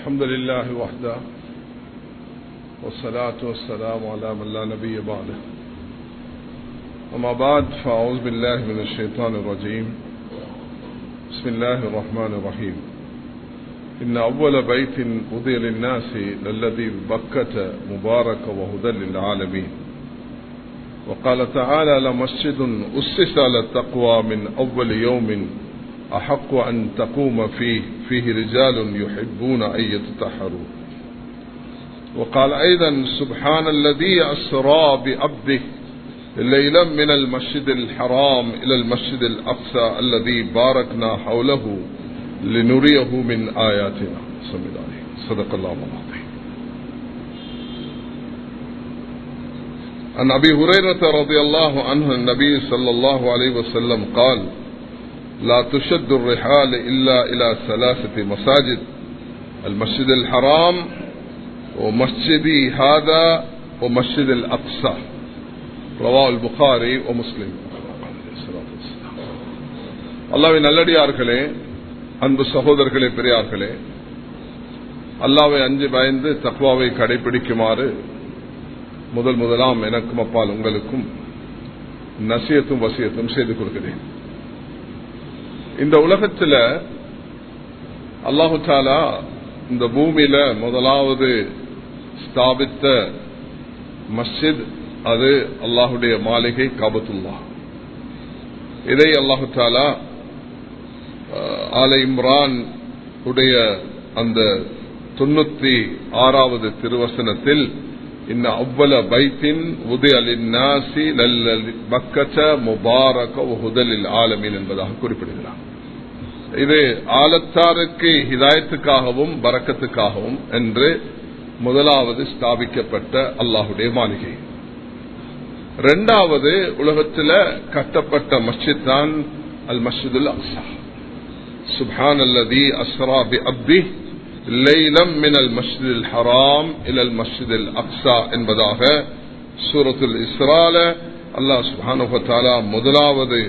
الحمد لله وحده والصلاة والسلام على من لا نبي بعده أما بعد فأعوذ بالله من الشيطان الرجيم بسم الله الرحمن الرحيم إن أول بيت وضي للناس للذي بكة مبارك وهدى للعالمين وقال تعالى لمسجد أسس على التقوى من أول يوم أحق أن تقوم فيه فيه رجال يحبون أن يتطهروا وقال أيضا سبحان الذي أسرى بعبده ليلا من المسجد الحرام إلى المسجد الأقصى الذي باركنا حوله لنريه من آياتنا صدق الله العظيم عن أبي هريرة رضي الله عنه النبي صلى الله عليه وسلم قال لا تشد الرحال إلا إلى ثلاثة مساجد المسجد الحرام ومسجدي هذا ومسجد الأقصى رواه البخاري ومسلم அல்லாவின் நல்லடியார்களே அன்பு சகோதரர்களே பெரியார்களே அல்லாவை அஞ்சு பயந்து தக்வாவை கடைபிடிக்குமாறு முதல் முதலாம் எனக்கும் அப்பால் உங்களுக்கும் நசியத்தும் வசியத்தும் செய்து கொள்கிறேன் இந்த உலகத்தில் அல்லாஹு தாலா இந்த பூமியில முதலாவது ஸ்தாபித்த மஸ்ஜித் அது அல்லாஹுடைய மாளிகை காபத்துல்லா இதை அல்லாஹு தாலா ஆலை இம்ரான் உடைய அந்த தொண்ணூத்தி ஆறாவது திருவசனத்தில் இன்ன அவ்வள பைத்தின் உதயலின்னாசி பக்கச்ச முபாரக ஹுதலில் ஆலமீன் என்பதாக குறிப்பிடுகிறார் இது ஆலத்தாருக்கு ஹிதாயத்துக்காகவும் பறக்கத்துக்காகவும் என்று முதலாவது ஸ்தாபிக்கப்பட்ட அல்லாஹுடைய மாளிகை இரண்டாவது உலகத்தில் கட்டப்பட்ட மஸ்ஜித் தான் அல் மஸ்ஜிதுல் அக்ஸா சுப்ஹான் அல்லதி அஸ்ரா பி அப்தி லைலம் மின் அல் மஸ்ஜித் ஹராம் இல் அல் மஸ்ஜித் அக்ஸா என்பதாக சூரத்துல் இஸ்ரால அல்லாஹ் சுபானுபத்தாலா முதலாவது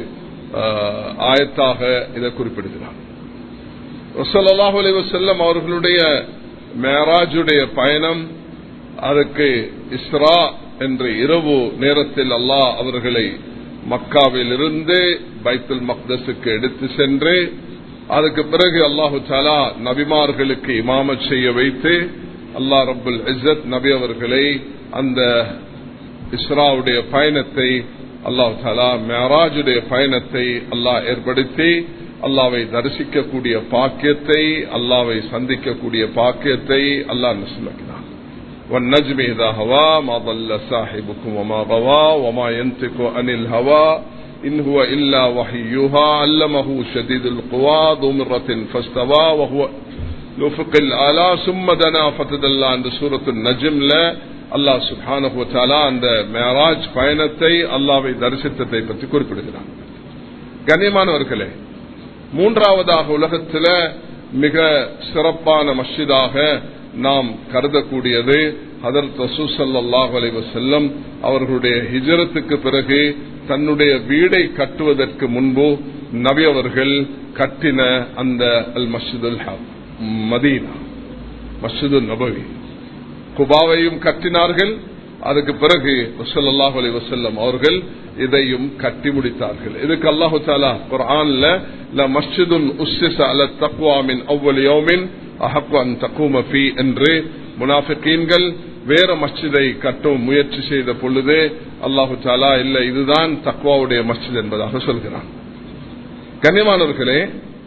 ஆயத்தாக இதை குறிப்பிடுகிறார் ரசல்லாஹு அலி வசல்லம் அவர்களுடைய மேராஜுடைய பயணம் அதுக்கு இஸ்ரா என்ற இரவு நேரத்தில் அல்லாஹ் அவர்களை மக்காவில் இருந்து பைத்துல் மக்தஸுக்கு எடுத்து சென்று அதுக்கு பிறகு அல்லாஹு தாலா நபிமார்களுக்கு இமாமத் செய்ய வைத்து அல்லா ரபுல் இசத் நபி அவர்களை அந்த இஸ்ராவுடைய பயணத்தை அல்லாஹு தாலா மேராஜுடைய பயணத்தை அல்லாஹ் ஏற்படுத்தி அல்லாவை தரிசிக்கக்கூடிய பாக்கியத்தை அல்லாவை சந்திக்கக்கூடிய பாக்கியத்தை அல்லாஹ் நசுமக்கினான் والنجم إذا هوى ما ضل صاحبكم وما غوى وما ينطق عن الهوى إن هو إلا وحيها علمه شديد القوى ذو مرة فاستوى وهو الأفق الآلى ثم دنا فتدلى عند سورة النجم لا அல்லாஹ் சுபானு தாலா அந்த மேராஜ் பயணத்தை அல்லாவை தரிசித்ததை பற்றி குறிப்பிடுகிறார் கண்ணியமானவர்களே மூன்றாவதாக உலகத்தில் மிக சிறப்பான மஸ்ஜிதாக நாம் கருதக்கூடியது ஹதரத் ரசூசல்லாஹ் அலைவசல்லம் அவர்களுடைய ஹிஜரத்துக்கு பிறகு தன்னுடைய வீடை கட்டுவதற்கு முன்பு நபி அவர்கள் கட்டின அந்த அல் மஸ்ஜிதுல் மதீனா மஸ்ஜிது நபவி குபாவையும் கட்டினார்கள் அதுக்கு பிறகு வசல்லாஹ் அலி வசல்லம் அவர்கள் இதையும் கட்டி முடித்தார்கள் இதுக்கு அல்லாஹு தாலா குரான்ல மஸ்ஜிதுன் உஸ்ஸிஸ அல தக்வாமின் அவ்வளவு யோமின் அஹக்வான் தக்கும ஃபி என்று முனாஃபிகீன்கள் வேற மஸ்ஜிதை கட்டும் முயற்சி செய்த பொழுது அல்லாஹு தாலா இல்ல இதுதான் தக்வாவுடைய மஸ்ஜித் என்பதாக சொல்கிறான் கண்ணியமானவர்களே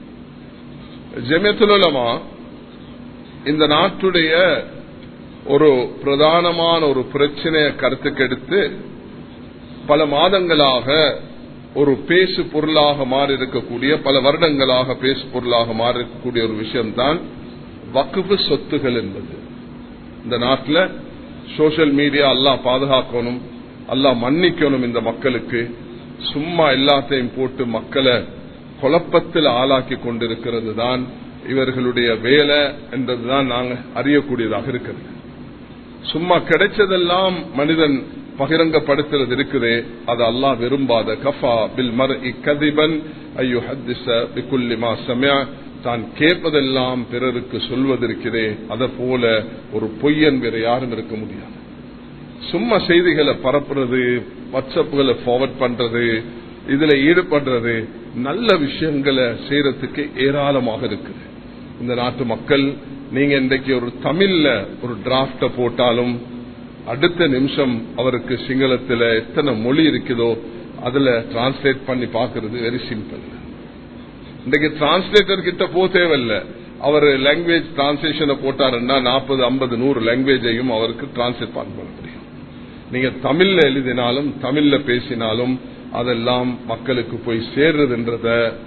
ஜெமியத்துலமா இந்த நாட்டுடைய ஒரு பிரதானமான ஒரு பிரச்சனையை கருத்துக்கெடுத்து பல மாதங்களாக ஒரு பேசு பொருளாக மாறி இருக்கக்கூடிய பல வருடங்களாக பேசு பொருளாக மாறி இருக்கக்கூடிய ஒரு விஷயம்தான் வக்குவு சொத்துகள் என்பது இந்த நாட்டில் சோசியல் மீடியா எல்லாம் பாதுகாக்கணும் எல்லாம் மன்னிக்கணும் இந்த மக்களுக்கு சும்மா எல்லாத்தையும் போட்டு மக்களை குழப்பத்தில் ஆளாக்கி கொண்டிருக்கிறது தான் இவர்களுடைய வேலை என்றதுதான் நாங்கள் அறியக்கூடியதாக இருக்கிறது சும்மா கிடைச்சதெல்லாம் மனிதன் பகிரங்கப்படுத்துறது இருக்குதே அது அல்லாஹ் விரும்பாத கஃபா பில் மர் கதிபன் ஐயோ ஹத்திச பிகுல்லி மா சமய தான் கேட்பதெல்லாம் பிறருக்கு சொல்வதற்கிறே அதை போல ஒரு பொய்யன் வேற யாரும் இருக்க முடியாது சும்மா செய்திகளை பரப்புறது வாட்ஸ்அப்புகளை ஃபார்வர்ட் பண்றது இதுல ஈடுபடுறது நல்ல விஷயங்களை செய்யறதுக்கு ஏராளமாக இருக்குது இந்த நாட்டு மக்கள் நீங்க இன்றைக்கு ஒரு தமிழ்ல ஒரு டிராப்ட போட்டாலும் அடுத்த நிமிஷம் அவருக்கு சிங்களத்துல எத்தனை மொழி இருக்குதோ அதுல டிரான்ஸ்லேட் பண்ணி பாக்குறது வெரி சிம்பிள் இன்றைக்கு டிரான்ஸ்லேட்டர் கிட்ட போ தேவையில்ல அவர் லாங்குவேஜ் டிரான்ஸ்லேஷனை போட்டாருன்னா நாற்பது ஐம்பது நூறு லாங்குவேஜையும் அவருக்கு டிரான்ஸ்லேட் பண்ண முடியும் நீங்க தமிழ்ல எழுதினாலும் தமிழ்ல பேசினாலும் அதெல்லாம் மக்களுக்கு போய் சேர்றதுன்றத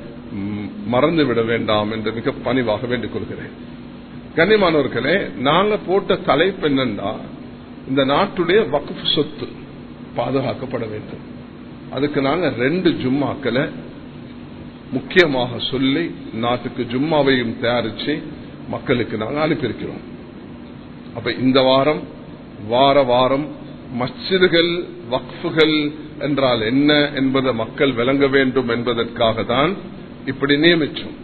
மறந்து விட வேண்டாம் என்று மிக பணிவாக வேண்டிக் கொள்கிறேன் கண்ணியமானவர்களே நாங்க போட்ட தலைப்பு என்னன்னா இந்த நாட்டுடைய வகுப்பு சொத்து பாதுகாக்கப்பட வேண்டும் அதுக்கு நாங்க ரெண்டு ஜும்மாக்களை முக்கியமாக சொல்லி நாட்டுக்கு ஜும்மாவையும் தயாரிச்சு மக்களுக்கு நாங்கள் அனுப்பியிருக்கிறோம் அப்ப இந்த வாரம் வார வாரம் மஸ்ஜிதுகள் வக்ஃபுகள் என்றால் என்ன என்பதை மக்கள் விளங்க வேண்டும் என்பதற்காக தான் இப்படி நியமிச்சோம்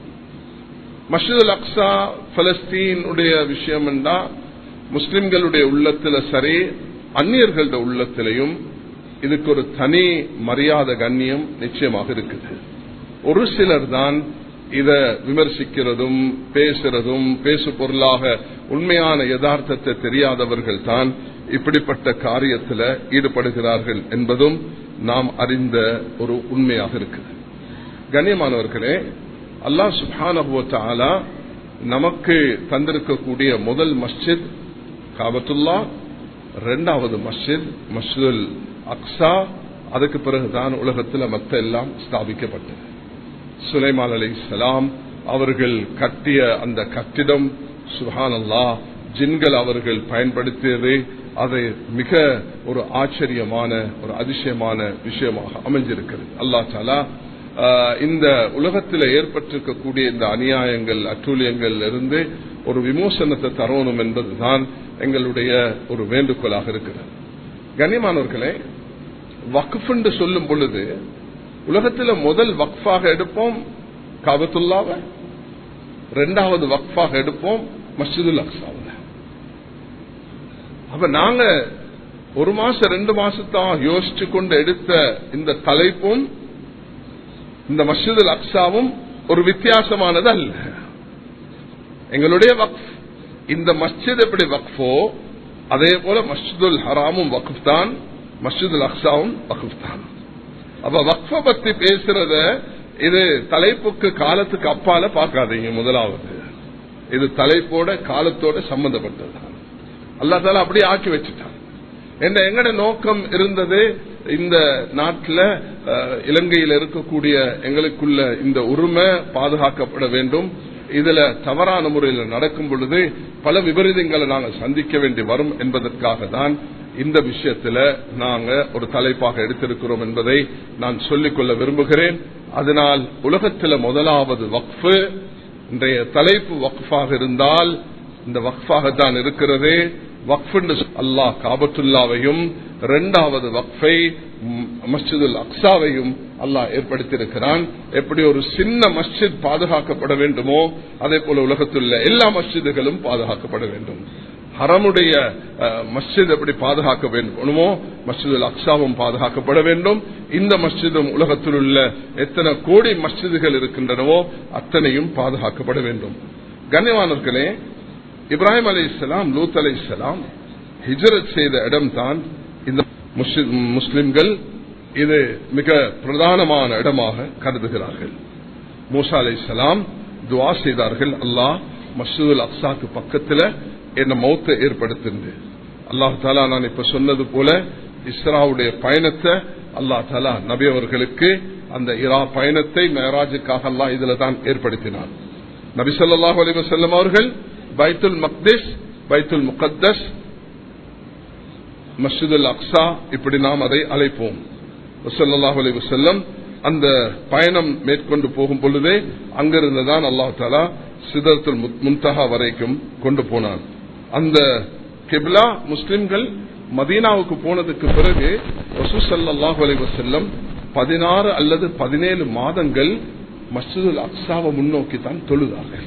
மஸ்ஜித் அக்ஸா பலஸ்தீனுடைய விஷயம் என்றா முஸ்லிம்களுடைய உள்ளத்துல சரி அந்நியர்களுடைய உள்ளத்திலையும் இதுக்கு ஒரு தனி மரியாதை கண்ணியம் நிச்சயமாக இருக்குது ஒரு சிலர் தான் இத விமர்சிக்கிறதும் பேசுறதும் பேசு பொருளாக உண்மையான யதார்த்தத்தை தெரியாதவர்கள் தான் இப்படிப்பட்ட காரியத்தில் ஈடுபடுகிறார்கள் என்பதும் நாம் அறிந்த ஒரு உண்மையாக இருக்குது கண்ணியமானவர்களே அல்லாஹ் சுபானா நமக்கு தந்திருக்கக்கூடிய முதல் மஸ்ஜித் காபத்துல்லா இரண்டாவது மஸ்ஜித் மஸ்ஜிதுல் அக்ஸா அதுக்கு பிறகுதான் உலகத்தில் மத்த எல்லாம் ஸ்தாபிக்கப்பட்டது சுலைமான் அலி சலாம் அவர்கள் கட்டிய அந்த கட்டிடம் சுஹான் அல்லா ஜின்கள் அவர்கள் பயன்படுத்தியது அதை மிக ஒரு ஆச்சரியமான ஒரு அதிசயமான விஷயமாக அமைஞ்சிருக்கிறது அல்லா தாலா இந்த உலகத்தில் ஏற்பட்டிருக்கக்கூடிய இந்த அநியாயங்கள் அட்டூழியங்கள் இருந்து ஒரு விமோசனத்தை தரணும் என்பதுதான் எங்களுடைய ஒரு வேண்டுகோளாக இருக்கிறது கண்ணியமானவர்களே வக்ஃப் என்று சொல்லும் பொழுது உலகத்தில் முதல் வக்ஃபாக எடுப்போம் காபத்துல்லாவை ரெண்டாவது வக்ஃபாக எடுப்போம் மஸ்ஜிதுல் அக்ஸாவில் அப்ப நாங்க ஒரு மாசம் ரெண்டு மாசத்தான் யோசிச்சு கொண்டு எடுத்த இந்த தலைப்பும் இந்த மஸ்ஜிதுல் அக்ஸாவும் ஒரு வித்தியாசமானது அல்ல எங்களுடைய வக்ஃப் இந்த மஸ்ஜித் எப்படி வக்ஃபோ அதே போல மஸ்ஜிதுல் ஹராமும் வக்ஃப் தான் மஸ்ஜிதுல் அக்ஸாவும் வக்ஃப் தான் அப்ப வக்ஃப பத்தி பேசுறத இது தலைப்புக்கு காலத்துக்கு அப்பால பார்க்காதீங்க முதலாவது இது தலைப்போட காலத்தோட சம்பந்தப்பட்டது அல்லா தால அப்படியே ஆக்கி வச்சுட்டான் என்ன எங்கட நோக்கம் இருந்தது இந்த நாட்டில் இலங்கையில் இருக்கக்கூடிய எங்களுக்குள்ள இந்த உரிமை பாதுகாக்கப்பட வேண்டும் இதுல தவறான முறையில் நடக்கும் பொழுது பல விபரீதங்களை நாங்கள் சந்திக்க வேண்டி வரும் என்பதற்காக தான் இந்த விஷயத்துல நாங்க ஒரு தலைப்பாக எடுத்திருக்கிறோம் என்பதை நான் சொல்லிக்கொள்ள விரும்புகிறேன் அதனால் உலகத்தில் முதலாவது வக்ஃபு இன்றைய தலைப்பு வக்ஃபாக இருந்தால் இந்த வக்ஃபாக தான் இருக்கிறது வக்ஃப் அல்லாஹ் காபத்துல்லாவையும் இரண்டாவது வக்ஃபை மஸ்ஜிதுல் அக்ஸாவையும் அல்லாஹ் ஏற்படுத்தியிருக்கிறான் எப்படி ஒரு சின்ன மஸ்ஜித் பாதுகாக்கப்பட வேண்டுமோ அதே போல உலகத்துள்ள எல்லா மஸ்ஜிதுகளும் பாதுகாக்கப்பட வேண்டும் ஹரமுடைய மஸ்ஜித் எப்படி பாதுகாக்க வேண்டுமோ மஸ்ஜிதுல் அக்ஸாவும் பாதுகாக்கப்பட வேண்டும் இந்த மஸ்ஜிதும் உலகத்தில் உள்ள எத்தனை கோடி மஸ்ஜிதுகள் இருக்கின்றனவோ அத்தனையும் பாதுகாக்கப்பட வேண்டும் கண்ணியவானர்களே இப்ராஹிம் அலி இஸ்லாம் லூத் அலி இஸ்லாம் ஹிஜரத் செய்த இடம்தான் இந்த முஸ்லிம்கள் இது மிக பிரதானமான இடமாக கருதுகிறார்கள் மூசா அலி இஸ்லாம் துவா செய்தார்கள் அல்லாஹ் மசூதுல் அக்ஸாக்கு பக்கத்தில் என்ன மௌத்தை ஏற்படுத்தினது அல்லாஹ் தாலா நான் இப்ப சொன்னது போல இஸ்ராவுடைய பயணத்தை அல்லாஹ் தாலா நபி அவர்களுக்கு அந்த இரா பயணத்தை மேராஜுக்காக அல்லாஹ் இதுல தான் ஏற்படுத்தினார் நபி சொல்லாஹு அலி வசல்லம் அவர்கள் பைத்துல் மக்திஸ் பைத்துல் முகத்தஸ் மஸ்ஜிதுல் அக்ஸா இப்படி நாம் அதை அழைப்போம் வசல்லாஹு அலி வசல்லம் அந்த பயணம் மேற்கொண்டு போகும் பொழுதே அங்கிருந்துதான் அல்லாஹ் தாலா சிதத்துல் முன்தகா வரைக்கும் கொண்டு போனான் அந்த கிப்லா முஸ்லிம்கள் மதீனாவுக்கு போனதுக்கு பிறகு வசூசல்லாஹு அலி வசல்லம் பதினாறு அல்லது பதினேழு மாதங்கள் மஸ்ஜிதுல் அக்ஸாவை முன்னோக்கி தான் தொழுதார்கள்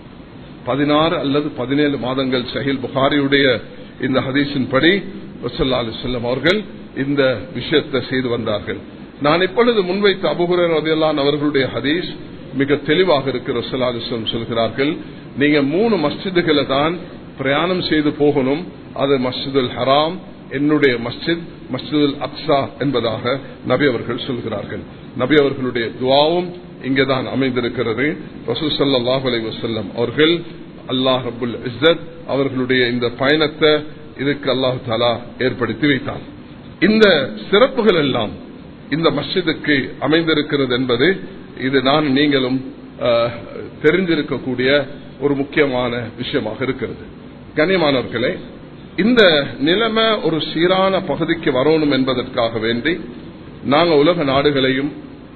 பதினாறு அல்லது பதினேழு மாதங்கள் சஹில் புகாரியுடைய இந்த ஹதீஸின் படி ரசல்லா அலுவலம் அவர்கள் இந்த விஷயத்தை செய்து வந்தார்கள் நான் இப்பொழுது முன்வைத்த அபுகுரர் ரதியல்லான் அவர்களுடைய ஹதீஸ் மிக தெளிவாக இருக்கிற ரசல்லா அலுவலம் சொல்கிறார்கள் நீங்க மூணு மஸ்ஜிதுகளை தான் பிரயாணம் செய்து போகணும் அது மஸ்ஜிதுல் ஹராம் என்னுடைய மஸ்ஜித் மஸ்ஜிதுல் அக்ஸா என்பதாக நபி அவர்கள் சொல்கிறார்கள் நபி அவர்களுடைய துவாவும் இங்கேதான் அமைந்திருக்கிறது ரசூசல்லாஹ் அலை வசல்லம் அவர்கள் அல்லாஹ் ரபுல் இஸ்ஸத் அவர்களுடைய இந்த பயணத்தை இதுக்கு அல்லாஹு தாலா ஏற்படுத்தி வைத்தார் இந்த சிறப்புகள் எல்லாம் இந்த மஸ்ஜிதுக்கு அமைந்திருக்கிறது என்பது இது நான் நீங்களும் தெரிஞ்சிருக்கக்கூடிய ஒரு முக்கியமான விஷயமாக இருக்கிறது கண்ணியமானவர்களே இந்த நிலைமை ஒரு சீரான பகுதிக்கு வரணும் என்பதற்காக வேண்டி நாங்கள் உலக நாடுகளையும்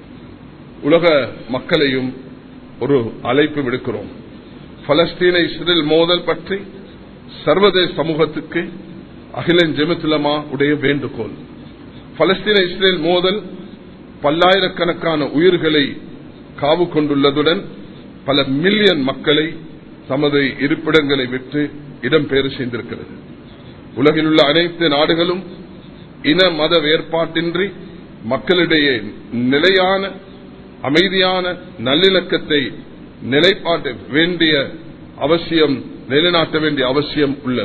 உலக மக்களையும் ஒரு அழைப்பு விடுக்கிறோம் பலஸ்தீன இஸ்ரேல் மோதல் பற்றி சர்வதேச சமூகத்துக்கு அகிலன் ஜெமித்துலமா உடைய வேண்டுகோள் பலஸ்தீன இஸ்ரேல் மோதல் பல்லாயிரக்கணக்கான உயிர்களை காவு கொண்டுள்ளதுடன் பல மில்லியன் மக்களை தமது இருப்பிடங்களை விட்டு இடம்பெயர் செய்திருக்கிறது உலகில் உள்ள அனைத்து நாடுகளும் இன மத வேறுபாட்டின்றி மக்களிடையே நிலையான அமைதியான நல்லிணக்கத்தை நிலைப்பாட்ட வேண்டிய அவசியம் நிலைநாட்ட வேண்டிய அவசியம் உள்ளன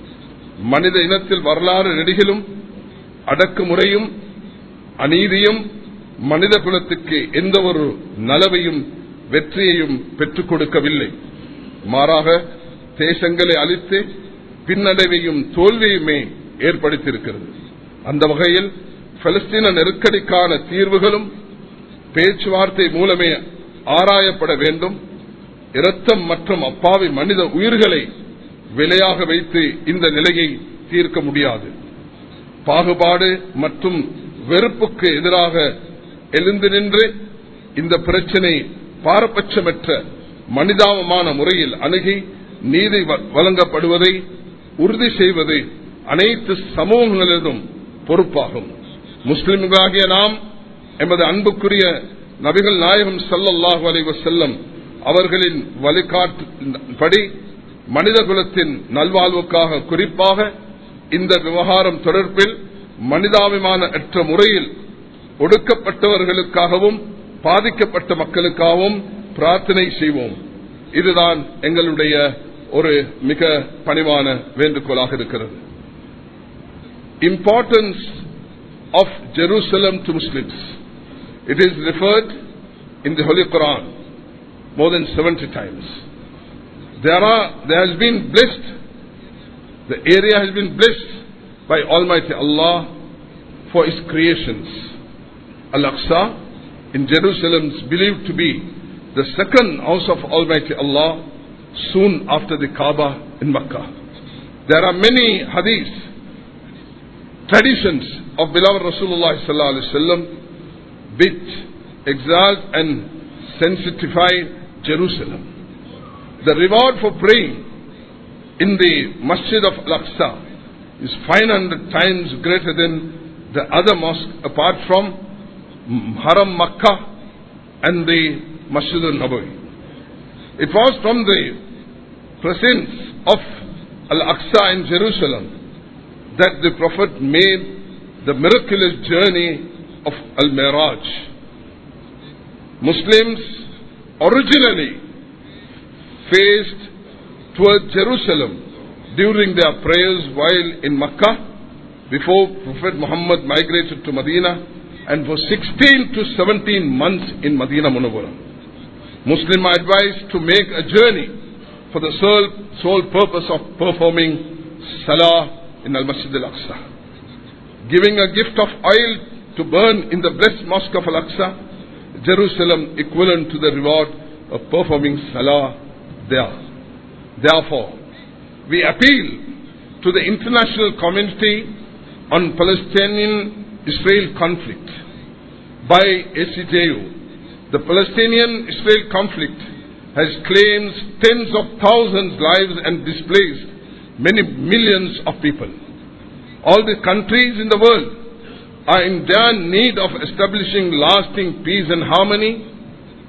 மனித இனத்தில் வரலாறு நெடுகிலும் அடக்குமுறையும் அநீதியும் மனித குலத்துக்கு எந்த ஒரு நலவையும் வெற்றியையும் பெற்றுக் கொடுக்கவில்லை மாறாக தேசங்களை அழித்து பின்னடைவையும் தோல்வியுமே ஏற்படுத்தியிருக்கிறது அந்த வகையில் பலஸ்தீன நெருக்கடிக்கான தீர்வுகளும் பேச்சுவார்த்தை மூலமே ஆராயப்பட வேண்டும் இரத்தம் மற்றும் அப்பாவி மனித உயிர்களை விலையாக வைத்து இந்த நிலையை தீர்க்க முடியாது பாகுபாடு மற்றும் வெறுப்புக்கு எதிராக எழுந்து நின்று இந்த பிரச்சினை பாரபட்சமற்ற மனிதாபமான முறையில் அணுகி நீதி வழங்கப்படுவதை உறுதி செய்வது அனைத்து சமூகங்களிலும் பொறுப்பாகும் முஸ்லிம்களாகிய நாம் எமது அன்புக்குரிய நபிகள் நாயகம் சல்லல்லாஹு அலைவ செல்லம் அவர்களின் வழிகாட்டுபடி மனித குலத்தின் நல்வாழ்வுக்காக குறிப்பாக இந்த விவகாரம் தொடர்பில் மனிதாபிமான அற்ற முறையில் ஒடுக்கப்பட்டவர்களுக்காகவும் பாதிக்கப்பட்ட மக்களுக்காகவும் பிரார்த்தனை செய்வோம் இதுதான் எங்களுடைய ஒரு மிக பணிவான வேண்டுகோளாக இருக்கிறது importance of Jerusalem to Muslims It is referred in the Holy Quran more than 70 times. There are, there has been blessed, the area has been blessed by Almighty Allah for His creations. Al-Aqsa in Jerusalem is believed to be the second house of Almighty Allah soon after the Kaaba in Makkah. There are many hadiths, traditions of beloved Rasulullah sallallahu alaihi wasallam which exalt and sensify Jerusalem. The reward for praying in the Masjid of Al-Aqsa is 500 times greater than the other mosque apart from Haram Makkah and the Masjid al-Nabawi. It was from the presence of Al-Aqsa in Jerusalem that the Prophet made the miraculous journey of Al-Miraj. Muslims originally faced toward Jerusalem during their prayers while in Makkah before Prophet Muhammad migrated to Medina and for 16 to 17 months in Medina Munawwara. Muslims are advised to make a journey for the sole, sole purpose of performing Salah in Al-Masjid Al-Aqsa. Giving a gift of oil to burn in the blessed mosque of Al-Aqsa, Jerusalem equivalent to the reward of performing Salah there. Therefore, we appeal to the international community on Palestinian-Israel conflict by ACJU. The Palestinian-Israel conflict has claimed tens of thousands lives and displaced many millions of people. All the countries in the world are in dire need of establishing lasting peace and harmony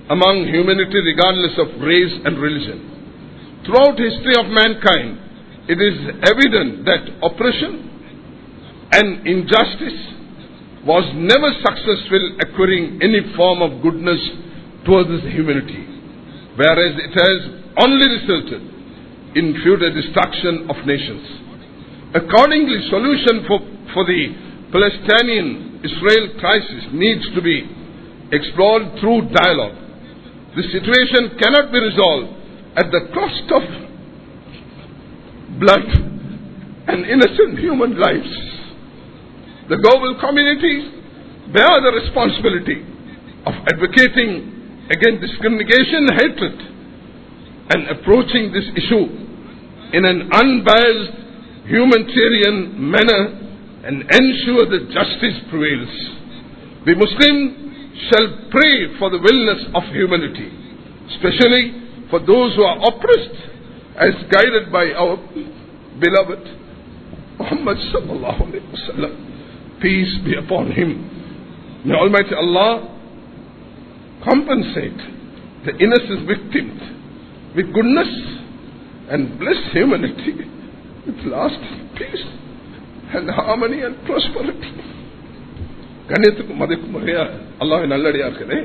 among humanity regardless of race and religion. Throughout history of mankind, it is evident that oppression and injustice was never successful acquiring any form of goodness towards humanity, whereas it has only resulted in further destruction of nations. Accordingly, solution for, for the Palestinian-Israel crisis needs to be explored through dialogue. The situation cannot be resolved at the cost of blood and innocent human lives. The global communities bear the responsibility of advocating against discrimination and hatred and approaching this issue in an unbiased humanitarian manner and ensure that justice prevails. The Muslim shall pray for the wellness of humanity, especially for those who are oppressed as guided by our beloved Muhammad sallallahu alaihi wasallam. Peace be upon him. May Almighty Allah compensate the innocent victims with goodness and bless humanity with lasting peace and harmony and prosperity. கண்ணியத்துக்கும் மதிக்கும் முறையா அல்லாஹ் நல்லடியார்களே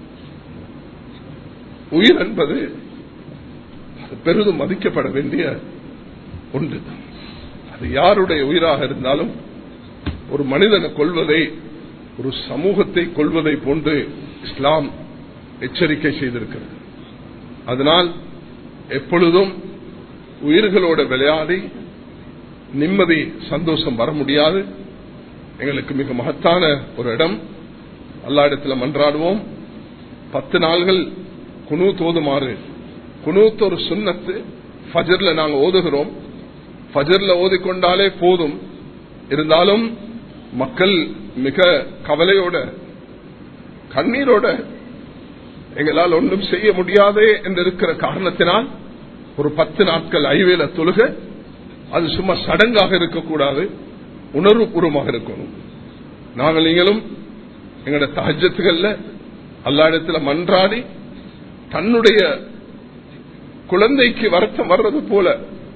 உயிர் என்பது அது பெரிதும் மதிக்கப்பட வேண்டிய ஒன்று அது யாருடைய உயிராக இருந்தாலும் ஒரு மனிதனை கொள்வதை ஒரு சமூகத்தை கொள்வதை போன்று இஸ்லாம் எச்சரிக்கை செய்திருக்கிறது அதனால் எப்பொழுதும் உயிர்களோட விளையாடி நிம்மதி சந்தோஷம் வர முடியாது எங்களுக்கு மிக மகத்தான ஒரு இடம் அல்லா இடத்துல மன்றாடுவோம் பத்து நாள்கள் குனு தோதுமாறு குனூத் ஒரு சுண்ணத்து ஃபஜர்ல நாங்க ஓதுகிறோம் ஃபஜர்ல ஓதிக்கொண்டாலே போதும் இருந்தாலும் மக்கள் மிக கவலையோட கண்ணீரோட எங்களால் ஒன்றும் செய்ய முடியாதே என்று இருக்கிற காரணத்தினால் ஒரு பத்து நாட்கள் ஐவேல தொழுக அது சும்மா சடங்காக இருக்கக்கூடாது உணர்வுபூர்வமாக இருக்கணும் நாங்கள் நீங்களும் எங்களோட தஹஜத்துகள்ல அல்லா இடத்துல மன்றாடி தன்னுடைய குழந்தைக்கு வருத்தம் வர்றது போல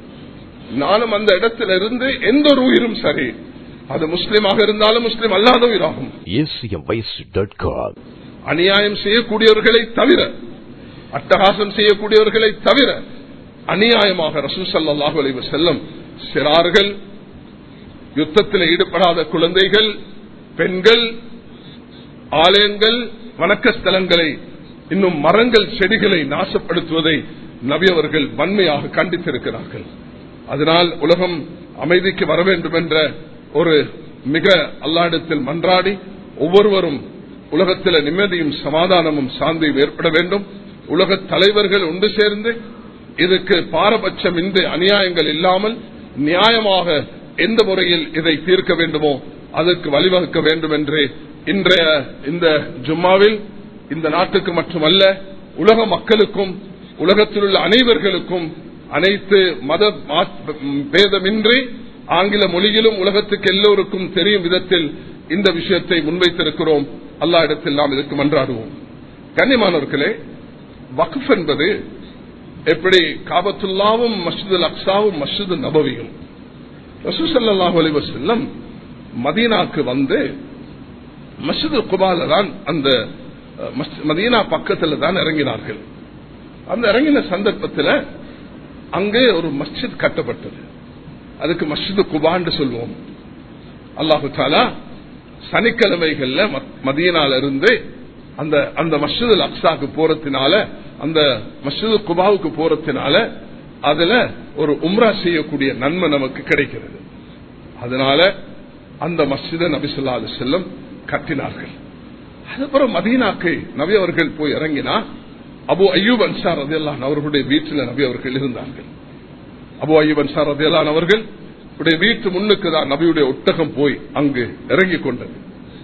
நானும் அந்த இடத்துல இருந்து எந்த ஒரு உயிரும் சரி அது முஸ்லீமாக இருந்தாலும் முஸ்லீம் அல்லாத உயிராகும் acmvoice.com அநியாயம் செய்யக்கூடியவர்களை தவிர அட்டகாசம் செய்யக்கூடியவர்களை தவிர அநியாயமாக ரசூல் ஸல்லல்லாஹு அலைஹி வஸல்லம் சிறார்கள் யுத்தத்தில் ஈடுபடாத குழந்தைகள் பெண்கள் ஆலயங்கள் வணக்க ஸ்தலங்களை இன்னும் மரங்கள் செடிகளை நாசப்படுத்துவதை நபி அவர்கள் வன்மையாக கண்டித்திருக்கிறார்கள் அதனால் உலகம் அமைதிக்கு வர வேண்டும் என்ற ஒரு மிக அல்லாடத்தில் மன்றாடி ஒவ்வொருவரும் உலகத்தில் நிம்மதியும் சமாதானமும் சாந்தியும் ஏற்பட வேண்டும் உலக தலைவர்கள் ஒன்று சேர்ந்து இதுக்கு பாரபட்சம் இன்றி அநியாயங்கள் இல்லாமல் நியாயமாக எந்த முறையில் இதை தீர்க்க வேண்டுமோ அதற்கு வழிவகுக்க வேண்டும் என்று இன்றைய இந்த ஜும்மாவில் இந்த நாட்டுக்கு மட்டுமல்ல உலக மக்களுக்கும் உலகத்தில் உள்ள அனைவர்களுக்கும் அனைத்து மத மா- பேதமின்றி ஆங்கில மொழியிலும் உலகத்துக்கு எல்லோருக்கும் தெரியும் விதத்தில் இந்த விஷயத்தை முன்வைத்திருக்கிறோம் அல்லா இடத்தில் நாம் இதற்கு மன்றாடுவோம் கண்ணியமானவர்களே வக்ஃப் என்பது எப்படி காபத்துல்லாவும் மஸ்ஜித் அக்ஸாவும் மஸ்ஜித் நபவியும் ரசூசல்லாஹு அலைஹி வஸல்லம் மதீனாக்கு வந்து மஸ்ஜித் குபால தான் அந்த அஹ், மஸ்- மதீனா பக்கத்துல தான் இறங்கினார்கள் அந்த இறங்கின சந்தர்ப்பத்தில் அங்கே ஒரு மஸ்ஜித் கட்டப்பட்டது அதுக்கு மஸ்ஜித் குபான்னு சொல்லுவோம் அல்லாஹு தாலா சனிக்கிழமைகள்ல ம- மதீனால இருந்து அந்த அந்த மஸ்ஜித் அக்ஸாக்கு போறதுனால அந்த மஸ்ஜித் குபாவுக்கு போறதுனால அதுல ஒரு உம்ரா செய்யக்கூடிய நன்மை நமக்கு கிடைக்கிறது அதனால அந்த மஸ்ஜித நபிசுல்லா அலி செல்லம் கட்டினார்கள் அதுக்கப்புறம் மதீனாக்கு நபி அவர்கள் போய் இறங்கினா அபு அய்யூப் அன்சார் ரதியல்லான் அவர்களுடைய வீட்டில் நபி அவர்கள் இருந்தார்கள் அபு அய்யூப் அன்சார் ரதியல்லான் அவர்கள் உடைய வீட்டு முன்னுக்கு தான் நபியுடைய ஒட்டகம் போய் அங்கு இறங்கிக் கொண்டது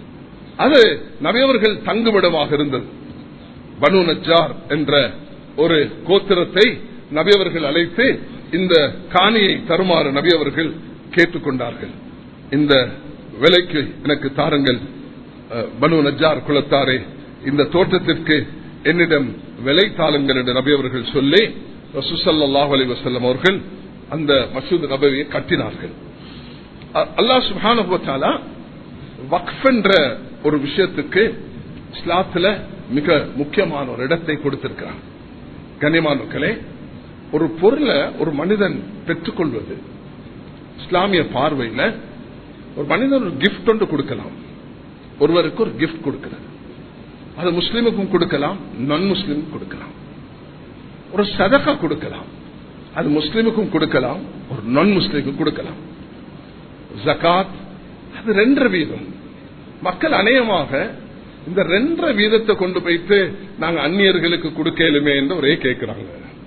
அது நபியவர்கள் தங்குமிடமாக இருந்தது பனு நஜார் என்ற ஒரு கோத்திரத்தை நபியவர்கள் அழைத்து இந்த காணியை தருமாறு நபியவர்கள் கேட்டுக்கொண்டார்கள் இந்த விலைக்கு எனக்கு தாருங்கள் அஹ், பனு நஜார் குலத்தாரே இந்த தோட்டத்திற்கு என்னிடம் விலை தாளுங்கள் என்று நபி அவர்கள் சொல்லி ரசூசல்லாஹ் அலி வசல்லம் அவர்கள் அந்த மசூத் நபவியை கட்டினார்கள் அ- அல்லாஹ் சுபானுபத்தாலா வக்ஃப் என்ற ஒரு விஷயத்துக்கு இஸ்லாத்துல மிக முக்கியமான ஒரு இடத்தை கொடுத்திருக்கிறான் கண்ணியமானவர்களே ஒரு பொருளை ஒரு மனிதன் பெற்றுக்கொள்வது இஸ்லாமிய பார்வையில ஒரு மனிதன் ஒரு கிஃப்ட் ஒன்று கொடுக்கலாம் ஒருவருக்கு ஒரு கிஃப்ட் கொடுக்கிறது அது முஸ்லிமுக்கும் கொடுக்கலாம் நான் முஸ்லிமுக்கும் கொடுக்கலாம் ஒரு சதகா கொடுக்கலாம் அது முஸ்லிமுக்கும் கொடுக்கலாம் ஒரு நான் முஸ்லிமுக்கும் கொடுக்கலாம் ஜகாத் அது ரெண்டரை வீதம் மக்கள் அநேகமாக இந்த ரெண்டரை வீதத்தை கொண்டு போயிட்டு நாங்க அந்நியர்களுக்கு கொடுக்கலுமே என்று ஒரே கேட்கிறாங்க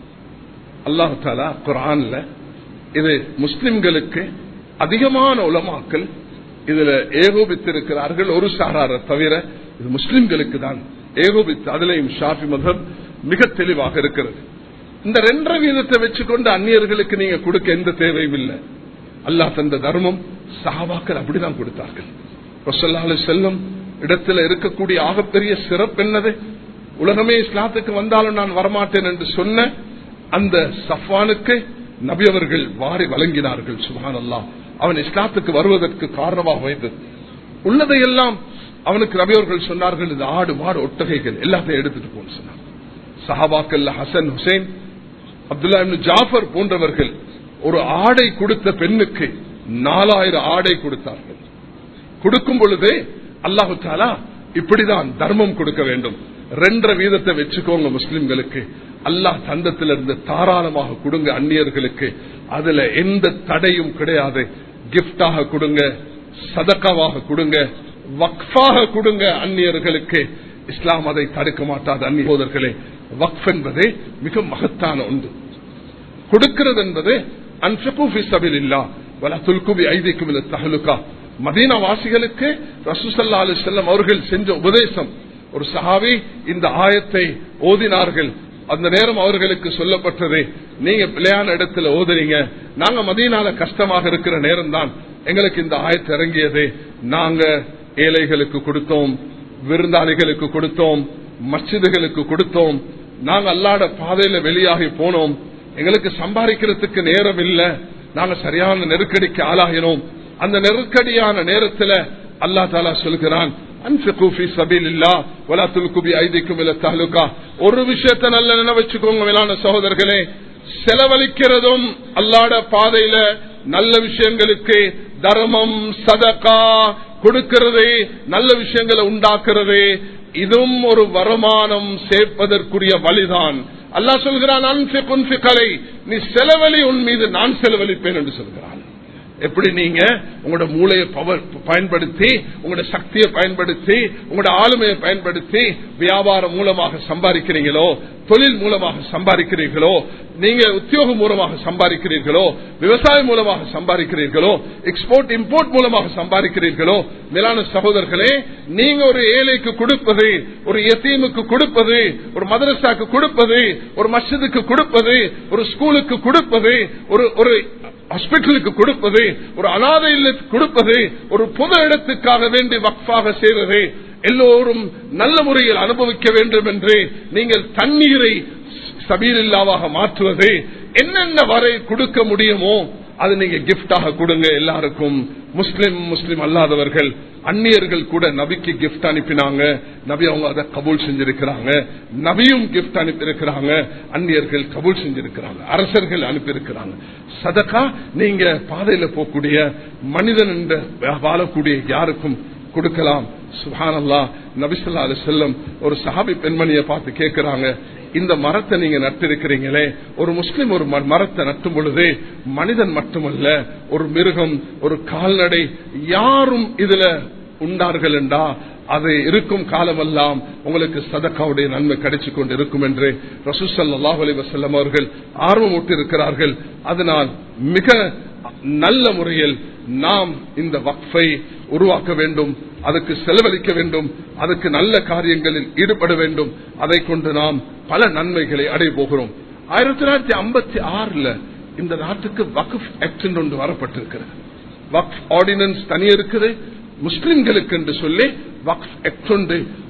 அல்லாஹு தாலா குரான்ல இது முஸ்லிம்களுக்கு அதிகமான உலமாக்கள் இதுல ஏகோபித்திருக்கிறார்கள் ஒரு சாராரை தவிர இது முஸ்லிம்களுக்கு தான் ஏகோபித்து அதுலயும் ஷாஃபி மதம் மிக தெளிவாக இருக்கிறது இந்த ரெண்டரை வீதத்தை வச்சுக்கொண்டு அந்நியர்களுக்கு நீங்க கொடுக்க எந்த தேவையும் இல்லை அல்லாஹ் தந்த தர்மம் சஹாபாக்கள் அப்படிதான் கொடுத்தார்கள் ரசல்லாஹு செல்லும் இடத்துல இருக்கக்கூடிய ஆகப்பெரிய சிறப்பு என்னது உலகமே இஸ்லாத்துக்கு வந்தாலும் நான் வரமாட்டேன் என்று சொன்ன அந்த சஃபானுக்கு நபி அவர்கள் வாரி வழங்கினார்கள் சுபான் அல்லாஹ் அவன் இஸ்லாத்துக்கு வருவதற்கு காரணமாக வைத்தது உள்ளதையெல்லாம் அவனுக்கு நபி அவர்கள் சொன்னார்கள் இது ஆடு மாடு ஒட்டகைகள் எல்லாத்தையும் எடுத்துட்டு போன்னு சொன்னார் சஹாபாக்கல்ல ஹசன் ஹுசைன் அப்துல்லா இப்னு ஜாஃபர் போன்றவர்கள் ஒரு ஆடை கொடுத்த பெண்ணுக்கு நாலாயிரம் ஆடை கொடுத்தார்கள் கொடுக்கும் பொழுதே அல்லாஹு தாலா இப்படிதான் தர்மம் கொடுக்க வேண்டும் ரெண்டரை வீதத்தை வச்சுக்கோங்க முஸ்லிம்களுக்கு அல்லாஹ் தந்தத்திலிருந்து தாராளமாக கொடுங்க அந்நியர்களுக்கு அதுல எந்த தடையும் கிடையாது கிஃப்டாக கொடுங்க சதக்காவாக கொடுங்க வக்ஃபாக கொடுங்க அந்நியர்களுக்கு இஸ்லாம் அதை தடுக்க மாட்டாது அந்நிய சோதர்களே வக்ஃப் என்பதே மிக மகத்தான ஒன்று கொடுக்கிறது என்பது அன்பில்லா வல துல்குபி ஐதிக்கும் இல்ல தகலுக்கா மதீனா வாசிகளுக்கு ரசூசல்லா அலி செல்லம் அவர்கள் செஞ்ச உபதேசம் ஒரு சஹாவி இந்த ஆயத்தை ஓதினார்கள் அந்த நேரம் அவர்களுக்கு சொல்லப்பட்டது நீங்க பிள்ளையான இடத்துல ஓதுறீங்க நாங்க மதீனால கஷ்டமாக இருக்கிற நேரம் தான் எங்களுக்கு இந்த ஆயத்தை இறங்கியது நாங்க ஏழைகளுக்கு கொடுத்தோம் விருந்தாளிகளுக்கு கொடுத்தோம் மச்சிதுகளுக்கு கொடுத்தோம் நாங்க அல்லாட பாதையில வெளியாகி போனோம் எங்களுக்கு சம்பாதிக்கிறதுக்கு நேரம் இல்ல நாங்க சரியான நெருக்கடிக்கு ஆளாகினோம் அந்த நெருக்கடியான நேரத்தில் அல்லா தாலா சொல்கிறான் ஒரு விஷயத்த நல்ல நினை வச்சுக்கோங்க மேலான சகோதரர்களே செலவழிக்கிறதும் அல்லாட பாதையில நல்ல விஷயங்களுக்கு தர்மம் சதக்கா கொடுக்கிறது நல்ல விஷயங்களை உண்டாக்குறது இதுவும் ஒரு வருமானம் சேர்ப்பதற்குரிய வழிதான் அல்லா சொல்கிறான் நீ செலவழி உன் மீது நான் செலவழிப்பேன் என்று சொல்கிறான் எப்படி நீங்க உங்களோட மூளையை பவர் பயன்படுத்தி உங்களோட சக்தியை பயன்படுத்தி உங்களோட ஆளுமையை பயன்படுத்தி வியாபாரம் மூலமாக சம்பாதிக்கிறீங்களோ தொழில் மூலமாக சம்பாதிக்கிறீர்களோ நீங்க உத்தியோகம் மூலமாக சம்பாதிக்கிறீர்களோ விவசாயம் மூலமாக சம்பாதிக்கிறீர்களோ எக்ஸ்போர்ட் இம்போர்ட் மூலமாக சம்பாதிக்கிறீர்களோ மேலான சகோதரர்களே நீங்க ஒரு ஏழைக்கு கொடுப்பது ஒரு எத்தீமுக்கு கொடுப்பது ஒரு மதரசாக்கு கொடுப்பது ஒரு மஸ்ஜிதுக்கு கொடுப்பது ஒரு ஸ்கூலுக்கு கொடுப்பது ஒரு ஒரு ஹாஸ்பிட்டலுக்கு கொடுப்பது ஒரு அனாதை இல்லத்துக்கு கொடுப்பது ஒரு பொது இடத்துக்காக வேண்டி வக்ஃபாக செய்வது எல்லோரும் நல்ல முறையில் அனுபவிக்க வேண்டும் என்று நீங்கள் தண்ணீரை சபீரில்லாவாக மாற்றுவது என்னென்ன வரை கொடுக்க முடியுமோ அது நீங்க கிஃப்டாக கொடுங்க எல்லாருக்கும் முஸ்லிம் முஸ்லிம் அல்லாதவர்கள் அந்நியர்கள் கூட நபிக்கு கிஃப்ட் அனுப்பினாங்க நபி அவங்க அதை கபூல் செஞ்சிருக்கிறாங்க நபியும் கிஃப்ட் அனுப்பியிருக்கிறாங்க அந்நியர்கள் கபூல் செஞ்சிருக்கிறாங்க அரசர்கள் அனுப்பியிருக்கிறாங்க சதக்கா நீங்க பாதையில போகக்கூடிய மனிதன் என்ற வாழக்கூடிய யாருக்கும் கொடுக்கலாம் சுஹானல்லா நபிசல்லா அலி செல்லம் ஒரு சஹாபி பெண்மணியை பார்த்து கேட்கிறாங்க இந்த மரத்தை நீங்க நட்டிருக்கிறீங்களே ஒரு முஸ்லிம் ஒரு மரத்தை நட்டும் பொழுது மனிதன் மட்டுமல்ல ஒரு மிருகம் ஒரு கால்நடை யாரும் இதுல உண்டார்கள் என்றா அது இருக்கும் காலமெல்லாம் உங்களுக்கு சதக்காவுடைய நன்மை கிடைச்சு கொண்டு இருக்கும் என்று ரசூசல்லாஹ் அலி வசல்லம் அவர்கள் ஆர்வமூட்டி இருக்கிறார்கள் அதனால் மிக நல்ல முறையில் நாம் இந்த வக்ஃபை உருவாக்க வேண்டும் அதுக்கு செலவழிக்க வேண்டும் அதுக்கு நல்ல காரியங்களில் ஈடுபட வேண்டும் அதை கொண்டு நாம் பல நன்மைகளை அடைய போகிறோம் ஆயிரத்தி தொள்ளாயிரத்தி ஐம்பத்தி ஆறுல இந்த நாட்டுக்கு வக்ஃப் ஆக்ட் ஒன்று வரப்பட்டிருக்கிறது வக்ஃப் ஆர்டினன்ஸ் தனி இருக்குது முஸ்லிம்களுக்கு என்று சொல்லி வக்ஃப் ஆக்ட் ஒன்று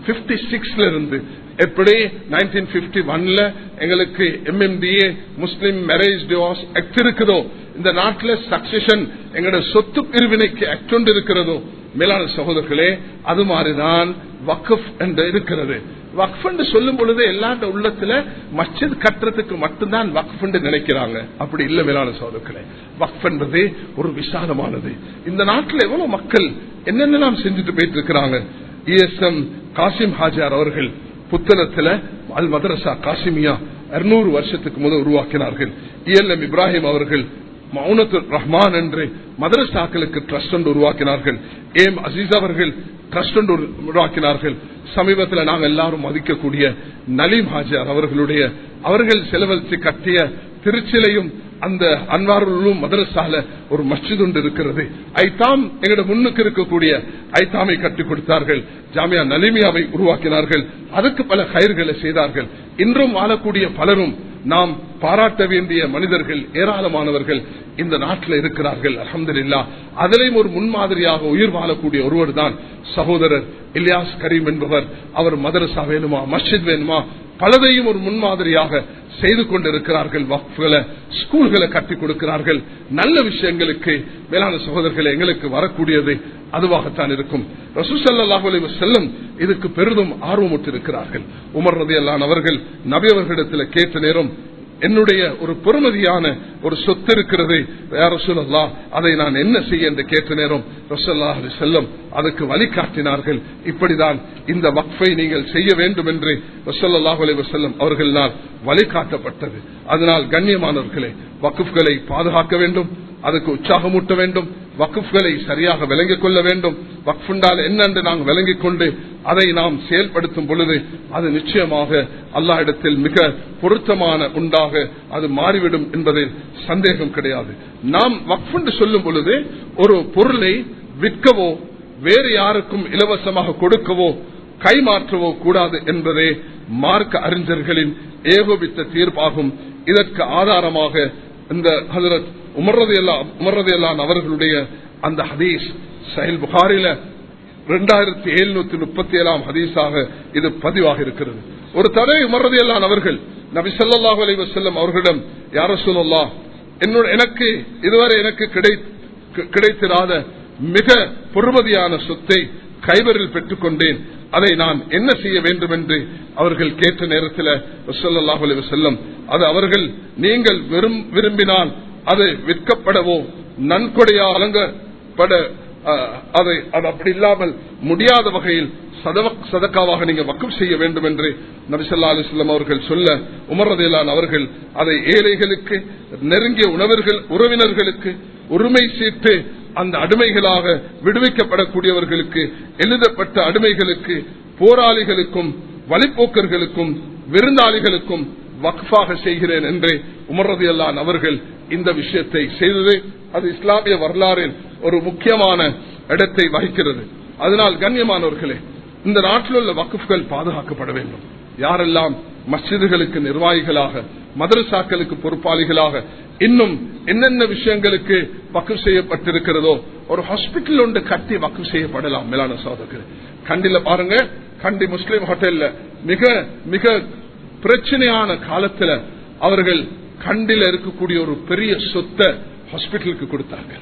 பிப்டி சிக்ஸ்ல இருந்து எப்படி நைன்டீன் பிப்டி ஒன்ல எங்களுக்கு M M D A Muslim marriage divorce act இருக்குதோ இந்த நாட்டில் சக்சஷன் எங்களோட சொத்து பிரிவினைக்கு ஆக்ட் ஒன்று இருக்கிறதோ மேலான சகோதரர்களே அது மாதிரிதான் வக்ஃப் என்று இருக்கிறது வக்ஃப் என்று சொல்லும் பொழுது எல்லாத்த உள்ளத்துல மஸ்ஜித் கட்டுறதுக்கு மட்டும்தான் வக்ஃப் என்று நினைக்கிறாங்க அப்படி இல்ல மேலான சகோதரர்களே வக்ஃப் என்பது ஒரு விசாலமானது இந்த நாட்டில் எவ்வளவு மக்கள் என்னென்னலாம் செஞ்சுட்டு போயிட்டு இருக்கிறாங்க இஎஸ்எம் காசிம் ஹாஜார் அவர்கள் புத்தகத்துல அல் மதரசா காசிமியா இருநூறு வருஷத்துக்கு முதல் உருவாக்கினார்கள் இஎல்எம் இப்ராஹிம் அவர்கள் மௌனத்து ரஹ்மான் என்று மதரசாக்களுக்கு ட்ரஸ்ட் ஒன்று உருவாக்கினார்கள் ஏம் அசீஸ் அவர்கள் ட்ரஸ்ட் ஒன்று உருவாக்கினார்கள் சமீபத்தில் நாங்கள் எல்லாரும் மதிக்கக்கூடிய நலீம் ஹாஜார் அவர்களுடைய அவர்கள் செலவழித்து கட்டிய திருச்சிலையும் அந்த அன்வாருள்ளும் மதரசால ஒரு மஸ்ஜித் ஒன்று இருக்கிறது ஐத்தாம் எங்களோட முன்னுக்கு இருக்கக்கூடிய ஐத்தாமை கட்டிக் கொடுத்தார்கள் ஜாமியா நலிமியாவை உருவாக்கினார்கள் அதுக்கு பல கயிர்களை செய்தார்கள் இன்றும் வாழக்கூடிய பலரும் நாம் பாராட்ட வேண்டிய மனிதர்கள் ஏராளமானவர்கள் இந்த நாட்டில் இருக்கிறார்கள் அலமதுல்லா அதிலையும் ஒரு முன்மாதிரியாக உயிர் வாழக்கூடிய ஒருவர் தான் சகோதரர் இலியாஸ் கரீம் என்பவர் அவர் மதரசா வேணுமா மஸ்ஜித் வேணுமா பலதையும் ஒரு முன்மாதிரியாக செய்து கொண்டிருக்கிறார்கள் வக்ஃப்களை ஸ்கூல்களை கட்டி கொடுக்கிறார்கள் நல்ல விஷயங்களுக்கு மேலான சகோதரர்கள் எங்களுக்கு வரக்கூடியது அதுவாகத்தான் இருக்கும் ரசூசல்லாஹ் செல்லும் இதுக்கு பெரிதும் ஆர்வமுற்றிருக்கிறார்கள் உமர் ரதி அல்லான் அவர்கள் நபி அவர்களிடத்தில் கேட்ட நேரம் என்னுடைய ஒரு பெருமதியான ஒரு சொத்து இருக்கிறது ரசூலல்லா அதை நான் என்ன செய்ய என்று கேட்ட நேரம் ரசல்லா செல்லம் அதுக்கு வழிகாட்டினார்கள் இப்படிதான் இந்த வக்ஃபை நீங்கள் செய்ய வேண்டும் என்று ரசல்லாஹ் அலி வசல்லம் அவர்களால் வழிகாட்டப்பட்டது அதனால் கண்ணியமானவர்களே வக்குஃப்களை பாதுகாக்க வேண்டும் அதுக்கு உற்சாகமூட்ட வேண்டும் வக்குஃப்களை சரியாக விளங்கிக் கொள்ள வேண்டும் வக்ஃபுண்டால் என்னென்று நாம் விளங்கிக் கொண்டு அதை நாம் செயல்படுத்தும் பொழுது அது நிச்சயமாக அல்லா இடத்தில் மிக பொருத்தமான உண்டாக அது மாறிவிடும் என்பதில் சந்தேகம் கிடையாது நாம் வக்ஃபுண்டு சொல்லும் பொழுது ஒரு பொருளை விற்கவோ வேறு யாருக்கும் இலவசமாக கொடுக்கவோ கைமாற்றவோ கூடாது என்பதே மார்க்க அறிஞர்களின் ஏகோபித்த தீர்ப்பாகும் இதற்கு ஆதாரமாக இந்த ஹசரத் உமர்றதையெல்லாம் அவர்களுடைய அந்த ஹதீஸ் சஹில் புகாரில இரண்டாயிரத்தி எழுநூத்தி முப்பத்தி ஏழாம் ஹதீஸாக இது பதிவாக இருக்கிறது ஒரு தடவை உமர்றதையெல்லாம் அவர்கள் நபி சொல்லாஹு அலி வசல்லம் அவர்களிடம் யார சொல்லலா என்னோட எனக்கு இதுவரை எனக்கு கிடைத்திராத மிக பொறுமதியான சொத்தை கைவரில் பெற்றுக் கொண்டேன் அதை நான் என்ன செய்ய வேண்டும் என்று அவர்கள் கேட்ட நேரத்தில் வசல்லாஹு அலி வசல்லம் அது அவர்கள் நீங்கள் விரும்பினால் அது விற்கப்படவோ நன்கொடையா அலங்கப்பட அதை அது அப்படி இல்லாமல் முடியாத வகையில் சதக்காவாக நீங்க வக்கம் செய்ய வேண்டும் என்று நபிசல்லா அலிஸ்லாம் அவர்கள் சொல்ல உமரதேலான் அவர்கள் அதை ஏழைகளுக்கு நெருங்கிய உணவர்கள் உறவினர்களுக்கு உரிமை சீட்டு அந்த அடிமைகளாக விடுவிக்கப்படக்கூடியவர்களுக்கு எழுதப்பட்ட அடிமைகளுக்கு போராளிகளுக்கும் வழிப்போக்கர்களுக்கும் விருந்தாளிகளுக்கும் வக்ஃபாக செய்கிறேன் என்று உமரது அல்லான் அவர்கள் இந்த விஷயத்தை செய்தது அது இஸ்லாமிய வரலாறில் ஒரு முக்கியமான இடத்தை வகிக்கிறது அதனால் கண்ணியமானவர்களே இந்த நாட்டில் உள்ள வக்குஃப்கள் பாதுகாக்கப்பட வேண்டும் யாரெல்லாம் மஸ்ஜிதுகளுக்கு நிர்வாகிகளாக மதரசாக்களுக்கு பொறுப்பாளிகளாக இன்னும் என்னென்ன விஷயங்களுக்கு வக்கு செய்யப்பட்டிருக்கிறதோ ஒரு ஹாஸ்பிட்டல் ஒன்று கட்டி வக்கு செய்யப்படலாம் மேலான சோதர்கள் கண்டில பாருங்க கண்டி முஸ்லீம் ஹோட்டல்ல மிக மிக பிரச்சனையான காலத்துல அவர்கள் கண்டில இருக்கக்கூடிய ஒரு பெரிய சொத்தை ஹாஸ்பிட்டலுக்கு கொடுத்தாங்க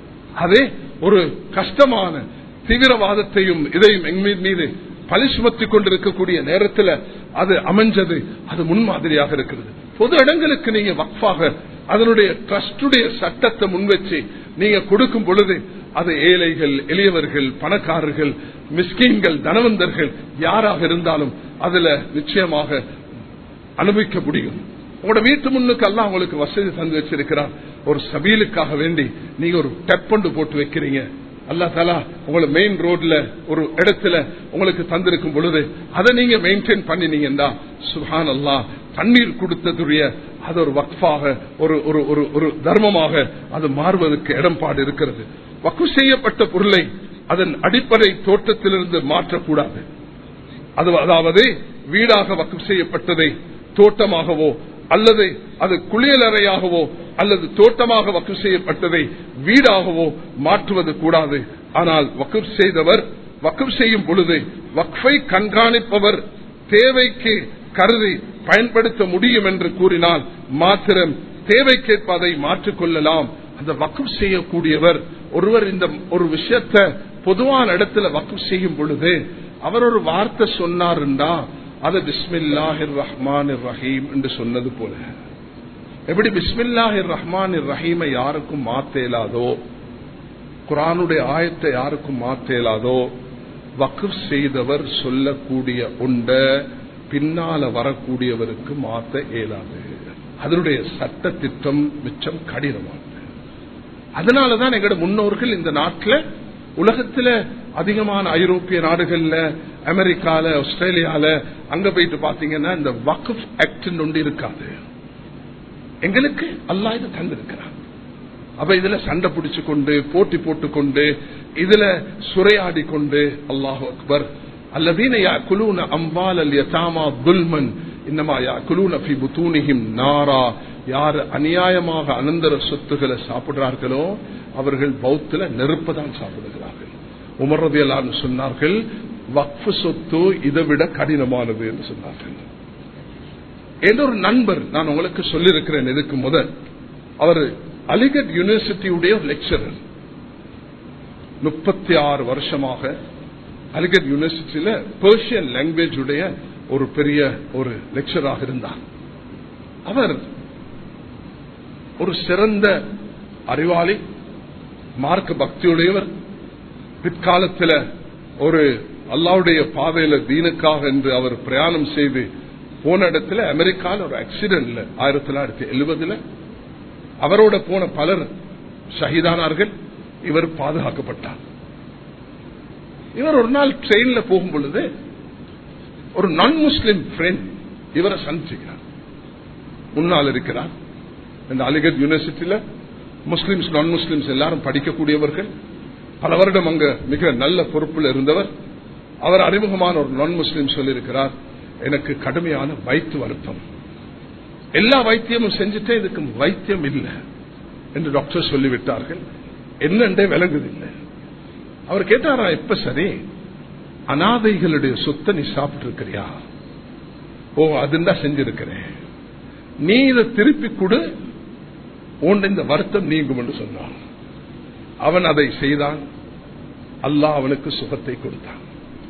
அதே ஒரு கஷ்டமான தீவிரவாதத்தையும் இதையும் எங்க மீது பழி சுமத்தி கொண்டிருக்கக்கூடிய நேரத்தில் அது அமைஞ்சது அது முன்மாதிரியாக இருக்கிறது பொது இடங்களுக்கு நீங்க வக்ஃபாக அதனுடைய ட்ரஸ்டுடைய சட்டத்தை முன்வச்சு நீங்க கொடுக்கும் பொழுது அது ஏழைகள் எளியவர்கள் பணக்காரர்கள் மிஸ்கீன்கள் தனவந்தர்கள் யாராக இருந்தாலும் அதுல நிச்சயமாக அனுபவிக்க முடியும் உங்களோட வீட்டு முன்னுக்கு எல்லாம் உங்களுக்கு வசதி தந்து வச்சிருக்கிறார் ஒரு சபீலுக்காக வேண்டி நீங்க ஒரு டெப்பண்டு போட்டு வைக்கிறீங்க அல்லா தலா உங்களை மெயின் ரோட்ல ஒரு இடத்துல உங்களுக்கு தந்திருக்கும் பொழுது அதை நீங்க மெயின்டைன் பண்ணினீங்கன்னா சுஹான் அல்லா தண்ணீர் கொடுத்ததுடைய அது ஒரு வக்ஃபாக ஒரு ஒரு ஒரு ஒரு தர்மமாக அது மாறுவதற்கு இடம்பாடு இருக்கிறது வக்கு செய்யப்பட்ட பொருளை அதன் அடிப்படை தோட்டத்திலிருந்து மாற்றக்கூடாது அது அதாவது வீடாக வக்கு செய்யப்பட்டதை தோட்டமாகவோ அல்லது அது குளியலறையாகவோ அல்லது தோட்டமாக வக்கு செய்யப்பட்டதை வீடாகவோ மாற்றுவது கூடாது ஆனால் வக்கு செய்தவர் வக்கம் செய்யும் பொழுது வக்ஃபை கண்காணிப்பவர் தேவைக்கு கருதி பயன்படுத்த முடியும் என்று கூறினால் மாத்திரம் தேவைக்கேற்ப அதை மாற்றிக்கொள்ளலாம் அந்த வக்குப் செய்யக்கூடியவர் ஒருவர் இந்த ஒரு விஷயத்தை பொதுவான இடத்துல வக்குப் செய்யும் பொழுது அவர் ஒரு வார்த்தை சொன்னாருண்டா அது பிஸ்மில்லாஹிர் ரஹ்மான் ரஹீம் என்று சொன்னது போல எப்படி பிஸ்மில்லாஹிர் ரஹ்மான் ரஹீமை யாருக்கும் மாத்தேலாதோ குரானுடைய ஆயத்தை யாருக்கும் மாத்தேலாதோ வக்குப் செய்தவர் சொல்லக்கூடிய உண்ட பின்னால வரக்கூடியவருக்கு மாத்த இயலாது அதனுடைய சட்ட திட்டம் மிச்சம் கடினமானது அதனாலதான் எங்களோட முன்னோர்கள் இந்த நாட்டில் உலகத்துல அதிகமான ஐரோப்பிய நாடுகள்ல அமெரிக்கால ஆஸ்திரேலியால அங்க போயிட்டு பாத்தீங்கன்னா இந்த வக்ஃப் ஆக்ட் ஒன்று இருக்காது எங்களுக்கு அல்லா இது தந்திருக்கிறார் அப்ப இதுல சண்டை பிடிச்சு கொண்டு போட்டி போட்டுக்கொண்டு இதுல சுரையாடி கொண்டு அல்லாஹு அக்பர் அல்லதீன யா குலூன அம்பால் அல் யதாமா துல்மன் இன்னமா யா குலூன ஃபி புத்தூனிஹிம் நாரா யார் அநியாயமாக அனந்தர சொத்துக்களை சாப்பிடுறார்களோ அவர்கள் பௌத்தில நெருப்பதான் சாப்பிடுகிறார்கள் உமர்றதையெல்லாம் சொன்னார்கள் வக்ஃபு சொத்து இதை விட கடினமானது என்று சொன்னார்கள் ஒரு நண்பர் நான் உங்களுக்கு சொல்லியிருக்கிறேன் இதுக்கு முதல் அவர் அலிகட் யூனிவர்சிட்டியுடைய லெக்சரர் முப்பத்தி ஆறு வருஷமாக அலிகட் யூனிவர்சிட்டியில பெர்ஷியன் லாங்குவேஜ் உடைய ஒரு பெரிய ஒரு லெக்சராக இருந்தார் அவர் ஒரு சிறந்த அறிவாளி மார்க்க பக்தியுடையவர் பிற்காலத்தில் ஒரு அல்லாவுடைய பாதையில தீனுக்காக என்று அவர் பிரயாணம் செய்து போன இடத்துல அமெரிக்கால ஒரு ஆக்சிடென்ட்ல ஆயிரத்தி தொள்ளாயிரத்தி எழுபதுல அவரோட போன பலர் ஷஹீதானார்கள் இவர் பாதுகாக்கப்பட்டார் இவர் ஒரு நாள் ட்ரெயின்ல போகும் பொழுது ஒரு நான் முஸ்லிம் ஃப்ரெண்ட் இவரை சந்திச்சுக்கிறார் முன்னால் இருக்கிறார் இந்த அலிகட் யூனிவர்சிட்டியில முஸ்லிம்ஸ் நான் முஸ்லிம்ஸ் எல்லாரும் படிக்கக்கூடியவர்கள் பல வருடம் அங்க மிக நல்ல பொறுப்பில் இருந்தவர் அவர் அறிமுகமான ஒரு நான் முஸ்லிம் சொல்லியிருக்கிறார் எனக்கு கடுமையான வயிற்று வருத்தம் எல்லா வைத்தியமும் செஞ்சுட்டே இதுக்கு வைத்தியம் இல்லை என்று டாக்டர் சொல்லிவிட்டார்கள் என்னண்டே விளங்குதில்லை அவர் கேட்டாரா எப்ப சரி அனாதைகளுடைய சொத்தை நீ சாப்பிட்டு இருக்கிறியா ஓ அதுண்டா செஞ்சிருக்கிறேன் நீ இதை திருப்பி கொடு உன் இந்த வருத்தம் நீங்கும் என்று சொன்னான் அவன் அதை செய்தான் அல்லாஹ் அவனுக்கு சுகத்தை கொடுத்தான்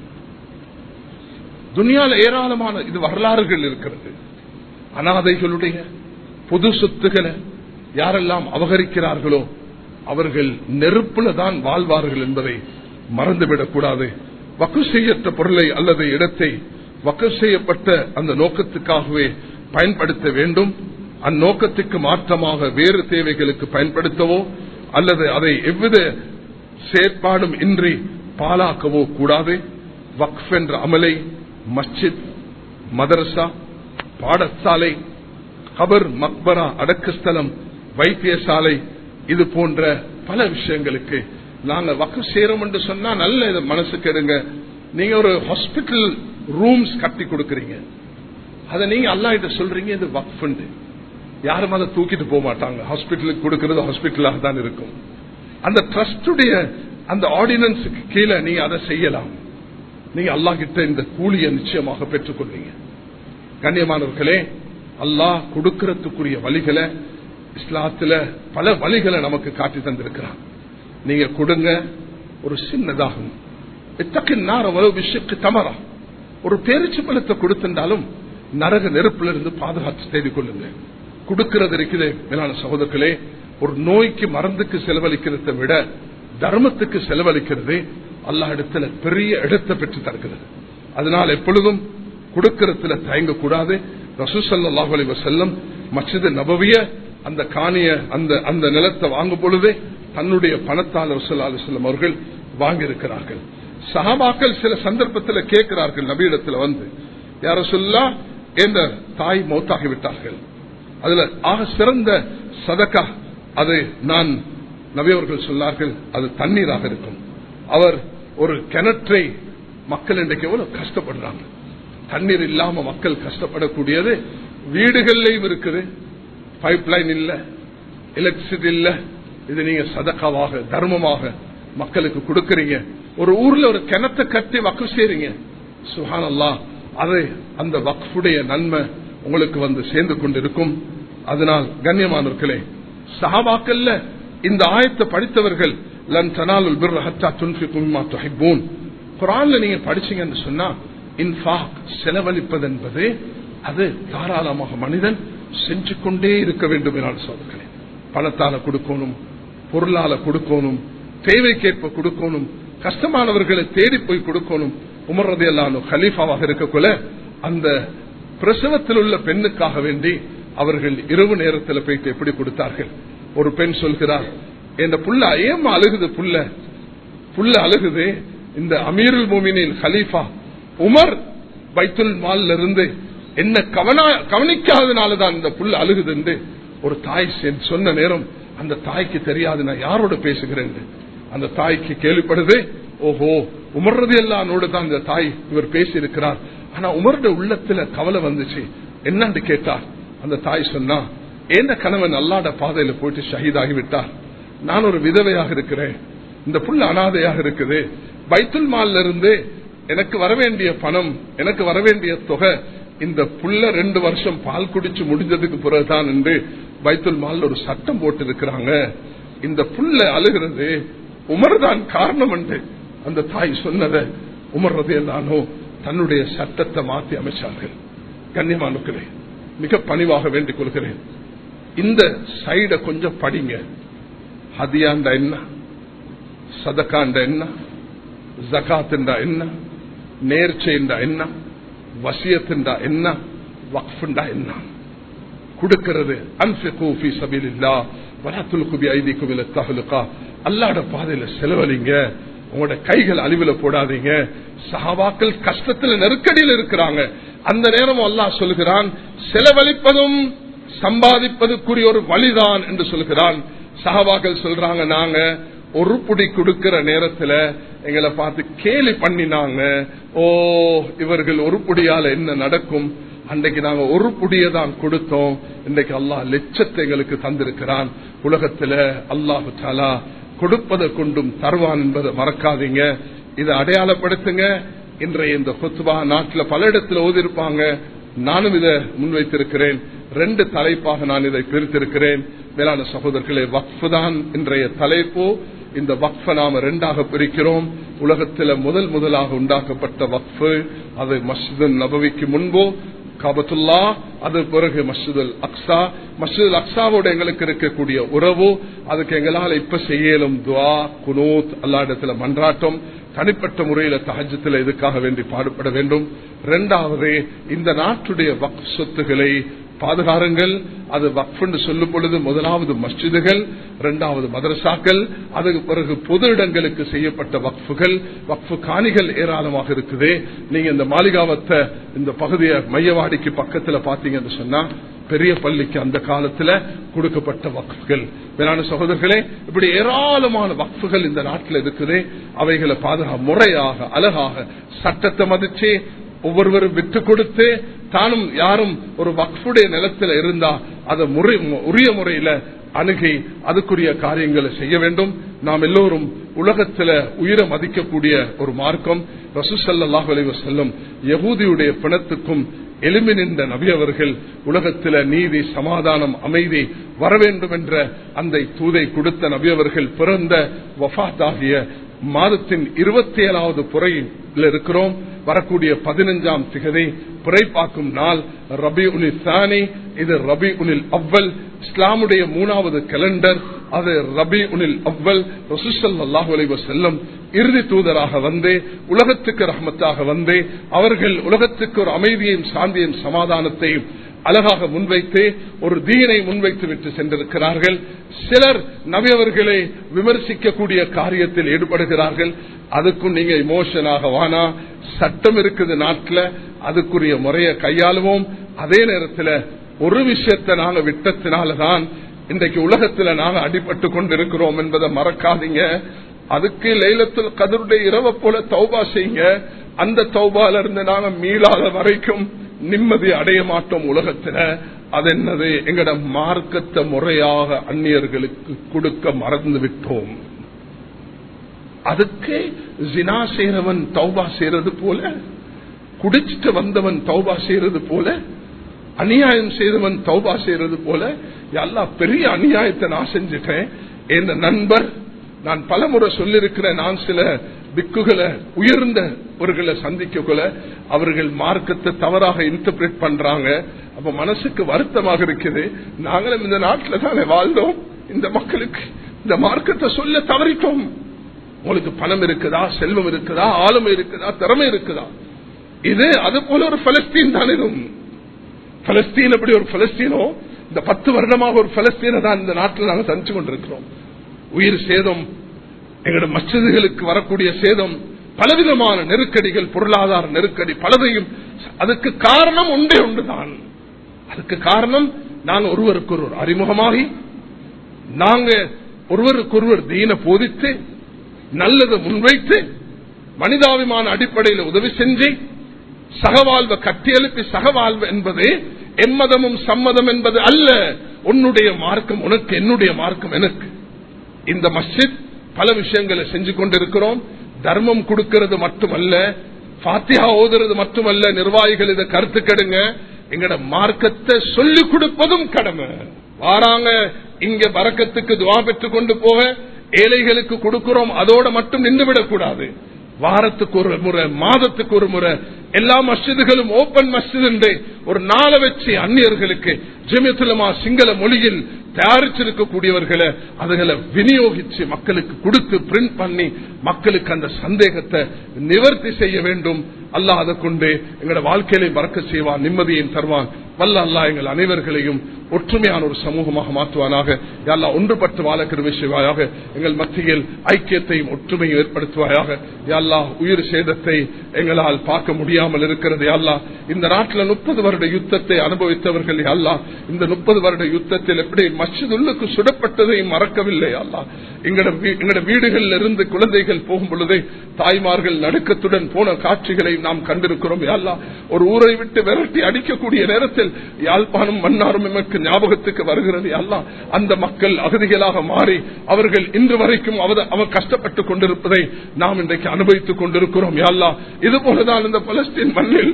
துனியால ஏராளமான இது வரலாறுகள் இருக்கிறது அனாதைகளுடைய பொது சொத்துக்களை யாரெல்லாம் அபகரிக்கிறார்களோ அவர்கள் நெருப்புல தான் வாழ்வார்கள் என்பதை மறந்துவிடக் கூடாது வக்கு செய்யற்ற பொருளை அல்லது இடத்தை வக்கு செய்யப்பட்ட அந்த நோக்கத்துக்காகவே பயன்படுத்த வேண்டும் அந்நோக்கத்துக்கு மாற்றமாக வேறு தேவைகளுக்கு பயன்படுத்தவோ அல்லது அதை எவ்வித செயற்பாடும் இன்றி பாலாக்கவோ கூடாது வக்ஃப் என்ற அமலை மஸ்ஜித் மதரசா பாடசாலை கபர் மக்பரா அடக்குஸ்தலம் வைத்தியசாலை இது போன்ற பல விஷயங்களுக்கு நாங்க வக்கு சேரும் என்று சொன்னா நல்ல இது மனசுக்கு எடுங்க நீங்க ஒரு ஹாஸ்பிட்டல் ரூம்ஸ் கட்டி கொடுக்கறீங்க அதை நீங்க அல்லா கிட்ட சொல்றீங்க இது வக்ஃபுண்டு யாரும் அதை தூக்கிட்டு போக மாட்டாங்க ஹாஸ்பிட்டலுக்கு கொடுக்கறது ஹாஸ்பிட்டலாக தான் இருக்கும் அந்த ட்ரஸ்டுடைய அந்த ஆர்டினன்ஸுக்கு கீழே நீங்க அதை செய்யலாம் நீங்க அல்லா கிட்ட இந்த கூலியை நிச்சயமாக பெற்றுக்கொள்வீங்க கண்ணியமானவர்களே அல்லாஹ் கொடுக்கறதுக்குரிய வழிகளை இஸ்லாத்துல பல வழிகளை நமக்கு காட்டி தந்திருக்கிறான் நீங்க கொடுங்க ஒரு சின்னதாகும் விஷயக்கு தமரா ஒரு பேரிச்சு பழத்தை கொடுத்திருந்தாலும் நரக நெருப்புல இருந்து பாதுகாத்து தேடிக் கொள்ளுங்க கொடுக்கிறது இருக்குது மேலான சகோதரர்களே ஒரு நோய்க்கு மருந்துக்கு செலவழிக்கிறதை விட தர்மத்துக்கு செலவழிக்கிறது அல்லா இடத்துல பெரிய இடத்தை பெற்று தருகிறது அதனால் எப்பொழுதும் கொடுக்கறதுல தயங்கக்கூடாது ரசூசல்லாஹ் அலி வசல்லம் மச்சித நபவிய அந்த காணிய அந்த அந்த நிலத்தை வாங்கும் பொழுதே தன்னுடைய பணத்தால் ரசூல்லா அலிஸ்லம் அவர்கள் வாங்கியிருக்கிறார்கள் சஹாபாக்கள் சில சந்தர்ப்பத்தில் கேட்கிறார்கள் நபியிடத்தில் வந்து யார சொல்லா என்ற தாய் மௌத்தாகிவிட்டார்கள் அதுல ஆக சிறந்த சதக்கா அது நான் நபியவர்கள் சொன்னார்கள் அது தண்ணீராக இருக்கும் அவர் ஒரு கிணற்றை மக்கள் இன்றைக்கு எவ்வளவு கஷ்டப்படுறாங்க தண்ணீர் இல்லாம மக்கள் கஷ்டப்படக்கூடியது வீடுகள்லையும் இருக்குது பைப் லைன் இல்ல எலக்ட்ரிசிட்டி இல்ல இது நீங்க சதக்காவாக தர்மமாக மக்களுக்கு கொடுக்கறீங்க ஒரு ஊர்ல ஒரு கிணத்தை கட்டி வக்கு செய்றீங்க சுஹானல்லா அது அந்த வக்ஃபுடைய நன்மை உங்களுக்கு வந்து சேர்ந்து கொண்டிருக்கும் அதனால் கண்ணியமானவர்களே சஹாபாக்கல்ல இந்த ஆயத்தை படித்தவர்கள் லன் தனாலுல் பிர் ஹத்தா துன்ஃபிகும் மிம்மா துஹிப்பூன் குர்ஆன்ல நீங்க படிச்சீங்கன்னு சொன்னா இன்ஃபாக் செலவழிப்பது என்பது அது தாராளமாக மனிதன் செஞ்சு கொண்டே இருக்க வேண்டும் என்னால் சொல்கிறேன் பணத்தால கொடுக்கணும் பொருளால கொடுக்கணும் தேவைக்கேற்ப கொடுக்கணும் கஷ்டமானவர்களை தேடி போய் கொடுக்கணும் உமர்றது எல்லாம் ஹலீஃபாவாக இருக்கக்குள்ள அந்த பிரசவத்தில் உள்ள பெண்ணுக்காக வேண்டி அவர்கள் இரவு நேரத்தில் போயிட்டு எப்படி கொடுத்தார்கள் ஒரு பெண் சொல்கிறார் என் புள்ள ஏமா அழுகுது புள்ள புள்ள அழுகுது இந்த அமீருல் மோமினின் ஹலீஃபா உமர் பைத்துல் மால்ல இருந்து என்ன கவனா கவனிக்காதனாலதான் இந்த புள்ள அழுகுது என்று ஒரு தாய் சொன்ன நேரம் அந்த தாய்க்கு தெரியாது நான் யாரோட பேசுகிறேன் அந்த தாய்க்கு கேள்விப்படுது ஓஹோ உமர்றது எல்லானோடு தான் இந்த தாய் இவர் பேசி இருக்கிறார் ஆனா உமருடைய உள்ளத்துல கவலை வந்துச்சு என்னன்னு கேட்டார் அந்த தாய் சொன்னா ஏந்த கணவன் அல்லாட பாதையில போயிட்டு ஷஹீதாகி விட்டார் நான் ஒரு விதவையாக இருக்கிறேன் இந்த புள்ள அனாதையாக இருக்குது பைத்துல் மால்ல இருந்து எனக்கு வரவேண்டிய பணம் எனக்கு வரவேண்டிய தொகை இந்த புள்ள ரெண்டு வருஷம் பால் குடிச்சு முடிஞ்சதுக்கு பிறகுதான் என்று பைத்துல் மால் ஒரு சட்டம் போட்டு இருக்கிறாங்க இந்த புள்ள அழுகிறது உமர்தான் காரணம் என்று அந்த தாய் சொன்னதை உமர்றது எல்லானோ தன்னுடைய சட்டத்தை மாற்றி அமைச்சார்கள் கண்ணியமானுக்கிறேன் மிக பணிவாக வேண்டிக் கொள்கிறேன் இந்த சைட கொஞ்சம் படிங்க ஹதியாண்ட என்ன சதக்காண்ட என்ன ஜகாத்துண்டா என்ன நேர்ச்சைண்டா என்ன வசியத்துண்டா என்ன வக்ஃபுண்டா என்ன கொடுக்கிறது அன்பிகூஃபி சபீலில்லா வராத்துல் ஐதிக்கும் இல்ல தகலுக்கா அல்லாட பாதையில செலவழிங்க உங்களோட கைகள் அழிவுல போடாதீங்க சஹாபாக்கள் கஷ்டத்துல நெருக்கடியில் இருக்கிறாங்க அந்த நேரம் அல்லாஹ் சொல்கிறான் செலவழிப்பதும் சம்பாதிப்பதுக்குரிய ஒரு வழிதான் என்று சொல்கிறான் சஹாபாக்கள் சொல்றாங்க நாங்க ஒரு புடி கொடுக்கிற நேரத்துல எங்களை பார்த்து கேலி பண்ணினாங்க ஓ இவர்கள் ஒரு புடியால என்ன நடக்கும் அன்றைக்கு நாங்க ஒரு புடிய தான் கொடுத்தோம் இன்றைக்கு அல்லாஹ் லட்சத்தை எங்களுக்கு தந்திருக்கிறான் உலகத்துல அல்லாஹு தாலா கொடுப்பதை கொண்டும் தருவான் என்பதை மறக்காதீங்க இதை அடையாளப்படுத்துங்க இன்றைய இந்த கொத்துபா நாட்டில் பல இடத்துல ஓதிருப்பாங்க நானும் இதை முன்வைத்திருக்கிறேன் ரெண்டு தலைப்பாக நான் இதை பிரித்திருக்கிறேன் மேலான சகோதரர்களே வக்ஃபு தான் இன்றைய தலைப்பு இந்த வக்ஃப நாம ரெண்டாக பிரிக்கிறோம் உலகத்தில் முதல் முதலாக உண்டாக்கப்பட்ட வக்ஃபு அது மஸ்ஜித் நபவிக்கு முன்போ காபத்துல்லா அது பிறகு மஸ்ஜிதுல் அக்ஸா மஸ்ஜிதுல் அக்ஸாவோட எங்களுக்கு இருக்கக்கூடிய உறவு அதுக்கு எங்களால் இப்ப செய்யலும் துவா குனூத் அல்லா இடத்துல மன்றாட்டம் தனிப்பட்ட முறையில தகஜத்தில் இதுக்காக வேண்டி பாடுபட வேண்டும் இரண்டாவது இந்த நாட்டுடைய வக் சொத்துக்களை பாதுகாருங்கள் அது வக்ஃபு சொல்லும் பொழுது முதலாவது மஸ்ஜிதுகள் இரண்டாவது மதரசாக்கள் அதுக்கு பிறகு பொது இடங்களுக்கு செய்யப்பட்ட வக்ஃபுகள் வக்ஃபு காணிகள் ஏராளமாக இருக்குது நீங்க இந்த மாளிகாவத்தை இந்த பகுதியை மையவாடிக்கு பக்கத்துல பாத்தீங்கன்னு சொன்னா பெரிய பள்ளிக்கு அந்த காலத்துல கொடுக்கப்பட்ட வக்ஃபுகள் வேளாண் சகோதரர்களே இப்படி ஏராளமான வக்ஃபுகள் இந்த நாட்டில் இருக்குது அவைகளை பாதுகா முறையாக அழகாக சட்டத்தை மதிச்சு ஒவ்வொருவரும் விட்டு கொடுத்து தானும் யாரும் ஒரு வக்ஃபுடைய நிலத்தில் இருந்தா அதை முறை உரிய முறையில அணுகி அதுக்குரிய காரியங்களை செய்ய வேண்டும் நாம் எல்லோரும் உலகத்துல உயிரை மதிக்கக்கூடிய ஒரு மார்க்கம் ரசூசல்லாஹ் செல்லும் யகூதியுடைய பிணத்துக்கும் எளிமை நின்ற நபி அவர்கள் உலகத்தில நீதி சமாதானம் அமைதி வர வேண்டும் என்ற அந்த தூதை கொடுத்த நபி அவர்கள் பிறந்த வஃத் ஆகிய மாதத்தின் இருபத்தி ஏழாவது புறையில் இருக்கிறோம் வரக்கூடிய பதினஞ்சாம் திகதை புரை பார்க்கும் நாள் ரபி உனில் சானி இது ரபி உனில் அவ்வல் இஸ்லாமுடைய மூணாவது கேலண்டர் அது ரபி உனில் அவ்வல் ரசூசல்லாஹு அலைவ செல்லம் இறுதி தூதராக வந்து உலகத்துக்கு ரஹமத்தாக வந்து அவர்கள் உலகத்துக்கு ஒரு அமைதியையும் சாந்தியும் சமாதானத்தையும் அழகாக முன்வைத்து ஒரு தீனை முன்வைத்து விட்டு சென்றிருக்கிறார்கள் சிலர் நவியவர்களை விமர்சிக்கக்கூடிய காரியத்தில் ஈடுபடுகிறார்கள் அதுக்கும் நீங்க இமோஷனாக வானா சட்டம் இருக்குது நாட்டில் அதுக்குரிய முறையை கையாளுவோம் அதே நேரத்தில் ஒரு விஷயத்தை நாங்க விட்டத்தினாலதான் இன்றைக்கு உலகத்துல நாங்க அடிபட்டு கொண்டிருக்கிறோம் என்பதை மறக்காதீங்க அதுக்கு லைலத்தில் கதருடைய இரவை போல தௌபா செய்யுங்க அந்த தௌபால இருந்து நாங்க மீளாத வரைக்கும் நிம்மதி அடைய மாட்டோம் உலகத்துல அது என்னது எங்கட மார்க்கத்தை முறையாக அந்நியர்களுக்கு கொடுக்க மறந்து விட்டோம் அதுக்கு ஜினா செய்யறவன் தௌபா செய்யறது போல குடிச்சிட்டு வந்தவன் தௌபா செய்யறது போல அநியாயம் செய்தவன் தௌபா செய்யறது போல எல்லா பெரிய அநியாயத்தை நான் செஞ்சுட்டேன் என் நண்பர் நான் பலமுறை சொல்லிருக்கிறேன் நான் சில பிக்குகளை உயர்ந்தவர்களை சந்திக்கக்குள்ள அவர்கள் மார்க்கத்தை தவறாக இன்டர்பிரேட் பண்றாங்க அப்ப மனசுக்கு வருத்தமாக இருக்குது நாங்களும் இந்த நாட்டில் தானே வாழ்ந்தோம் இந்த மக்களுக்கு இந்த மார்க்கத்தை சொல்ல தவறிட்டோம் உங்களுக்கு பணம் இருக்குதா செல்வம் இருக்குதா ஆளுமை இருக்குதா திறமை இருக்குதா இது அது போல ஒரு பலஸ்தீன் தான் இதுவும் பலஸ்தீன் எப்படி ஒரு பலஸ்தீனோ இந்த பத்து வருடமாக ஒரு பலஸ்தீனை தான் இந்த நாட்டில் நாங்கள் சந்திச்சு கொண்டிருக்கிறோம் உயிர் சேதம் எங்களோட மசிதுகளுக்கு வரக்கூடிய சேதம் பலவிதமான நெருக்கடிகள் பொருளாதார நெருக்கடி பலதையும் அதுக்கு காரணம் ஒன்றே ஒன்றுதான் அதுக்கு காரணம் நாங்கள் ஒருவருக்கு ஒருவர் அறிமுகமாகி நாங்க ஒருவருக்கொருவர் தீன போதித்து நல்லதை முன்வைத்து மனிதாபிமான அடிப்படையில் உதவி செஞ்சு சகவாழ்வை கட்டியெழுப்பி சகவாழ்வு என்பது எம்மதமும் சம்மதம் என்பது அல்ல உன்னுடைய மார்க்கம் உனக்கு என்னுடைய மார்க்கம் எனக்கு இந்த மஸ்ஜித் பல விஷயங்களை செஞ்சு கொண்டிருக்கிறோம் தர்மம் கொடுக்கிறது மட்டுமல்ல பாத்தியா ஓதுறது மட்டுமல்ல நிர்வாகிகள் இதை கருத்து கெடுங்க எங்கட மார்க்கத்தை சொல்லிக் கொடுப்பதும் கடமை வாராங்க இங்க பறக்கத்துக்கு துவா பெற்றுக் கொண்டு போக ஏழைகளுக்கு கொடுக்கிறோம் அதோட மட்டும் நின்றுவிடக் கூடாது வாரத்துக்கு ஒரு முறை மாதத்துக்கு ஒரு முறை எல்லா மஸ்ஜிதுகளும் ஓபன் மஸ்ஜித் என்று ஒரு நாளை வச்சு அந்நியர்களுக்கு ஜெமியத்துலமா சிங்கள மொழியில் தயாரிச்சிருக்கக்கூடியவர்களை அதுகளை விநியோகிச்சு மக்களுக்கு கொடுத்து பிரிண்ட் பண்ணி மக்களுக்கு அந்த சந்தேகத்தை நிவர்த்தி செய்ய வேண்டும் அல்லாஹ் அதை கொண்டு எங்களோட வாழ்க்கையிலையும் பறக்க செய்வான் நிம்மதியையும் தருவான் வல்ல அல்லா எங்கள் அனைவர்களையும் ஒற்றுமையான ஒரு சமூகமாக மாற்றுவானாக யாழ்லா ஒன்றுபட்டு வாழ கிருமி செய்வாயாக எங்கள் மத்தியில் ஐக்கியத்தையும் ஒற்றுமையும் ஏற்படுத்துவாயாக யாழ்லா உயிர் சேதத்தை எங்களால் பார்க்க முடியாமல் இருக்கிறது யாழ்லா இந்த நாட்டில் முப்பது வருட யுத்தத்தை அனுபவித்தவர்கள் யாழ்லா இந்த முப்பது வருட யுத்தத்தில் எப்படி மஸ்ஜிதுள்ளுக்கு சுடப்பட்டதையும் மறக்கவில்லை அல்லா எங்களோட வீடுகளில் இருந்து குழந்தைகள் போகும் பொழுதே தாய்மார்கள் நடுக்கத்துடன் போன காட்சிகளை நாம் கண்டிருக்கிறோம் யாழ்லா ஒரு ஊரை விட்டு விரட்டி அடிக்கக்கூடிய நேரத்தில் யாழ்ப்பாணம் மன்னாரும் எமக்கு ஞாபகத்துக்கு வருகிறது அல்லா அந்த மக்கள் அகதிகளாக மாறி அவர்கள் இன்று வரைக்கும் அவர் கஷ்டப்பட்டுக் கொண்டிருப்பதை நாம் இன்றைக்கு அனுபவித்துக் கொண்டிருக்கிறோம் யாழ்லா இது போலதான் இந்த பலஸ்தீன் மண்ணில்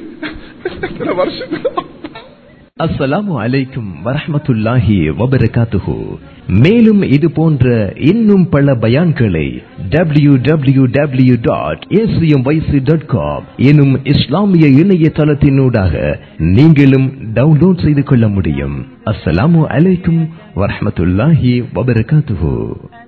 வருஷங்கள் அஸ்ஸலாமு அலைக்கும் வரஹமத்துல்லாஹி வபரகாத்துஹு மேலும் இது போன்ற இன்னும் பல பயான்களை W W W dot dot com எனும் இஸ்லாமிய இணையதளத்தினூடாக நீங்களும் டவுன்லோட் செய்து கொள்ள முடியும் அஸ்ஸலாமு அலைக்கும் வரஹமத்துல்லாஹி வபரகாத்துஹு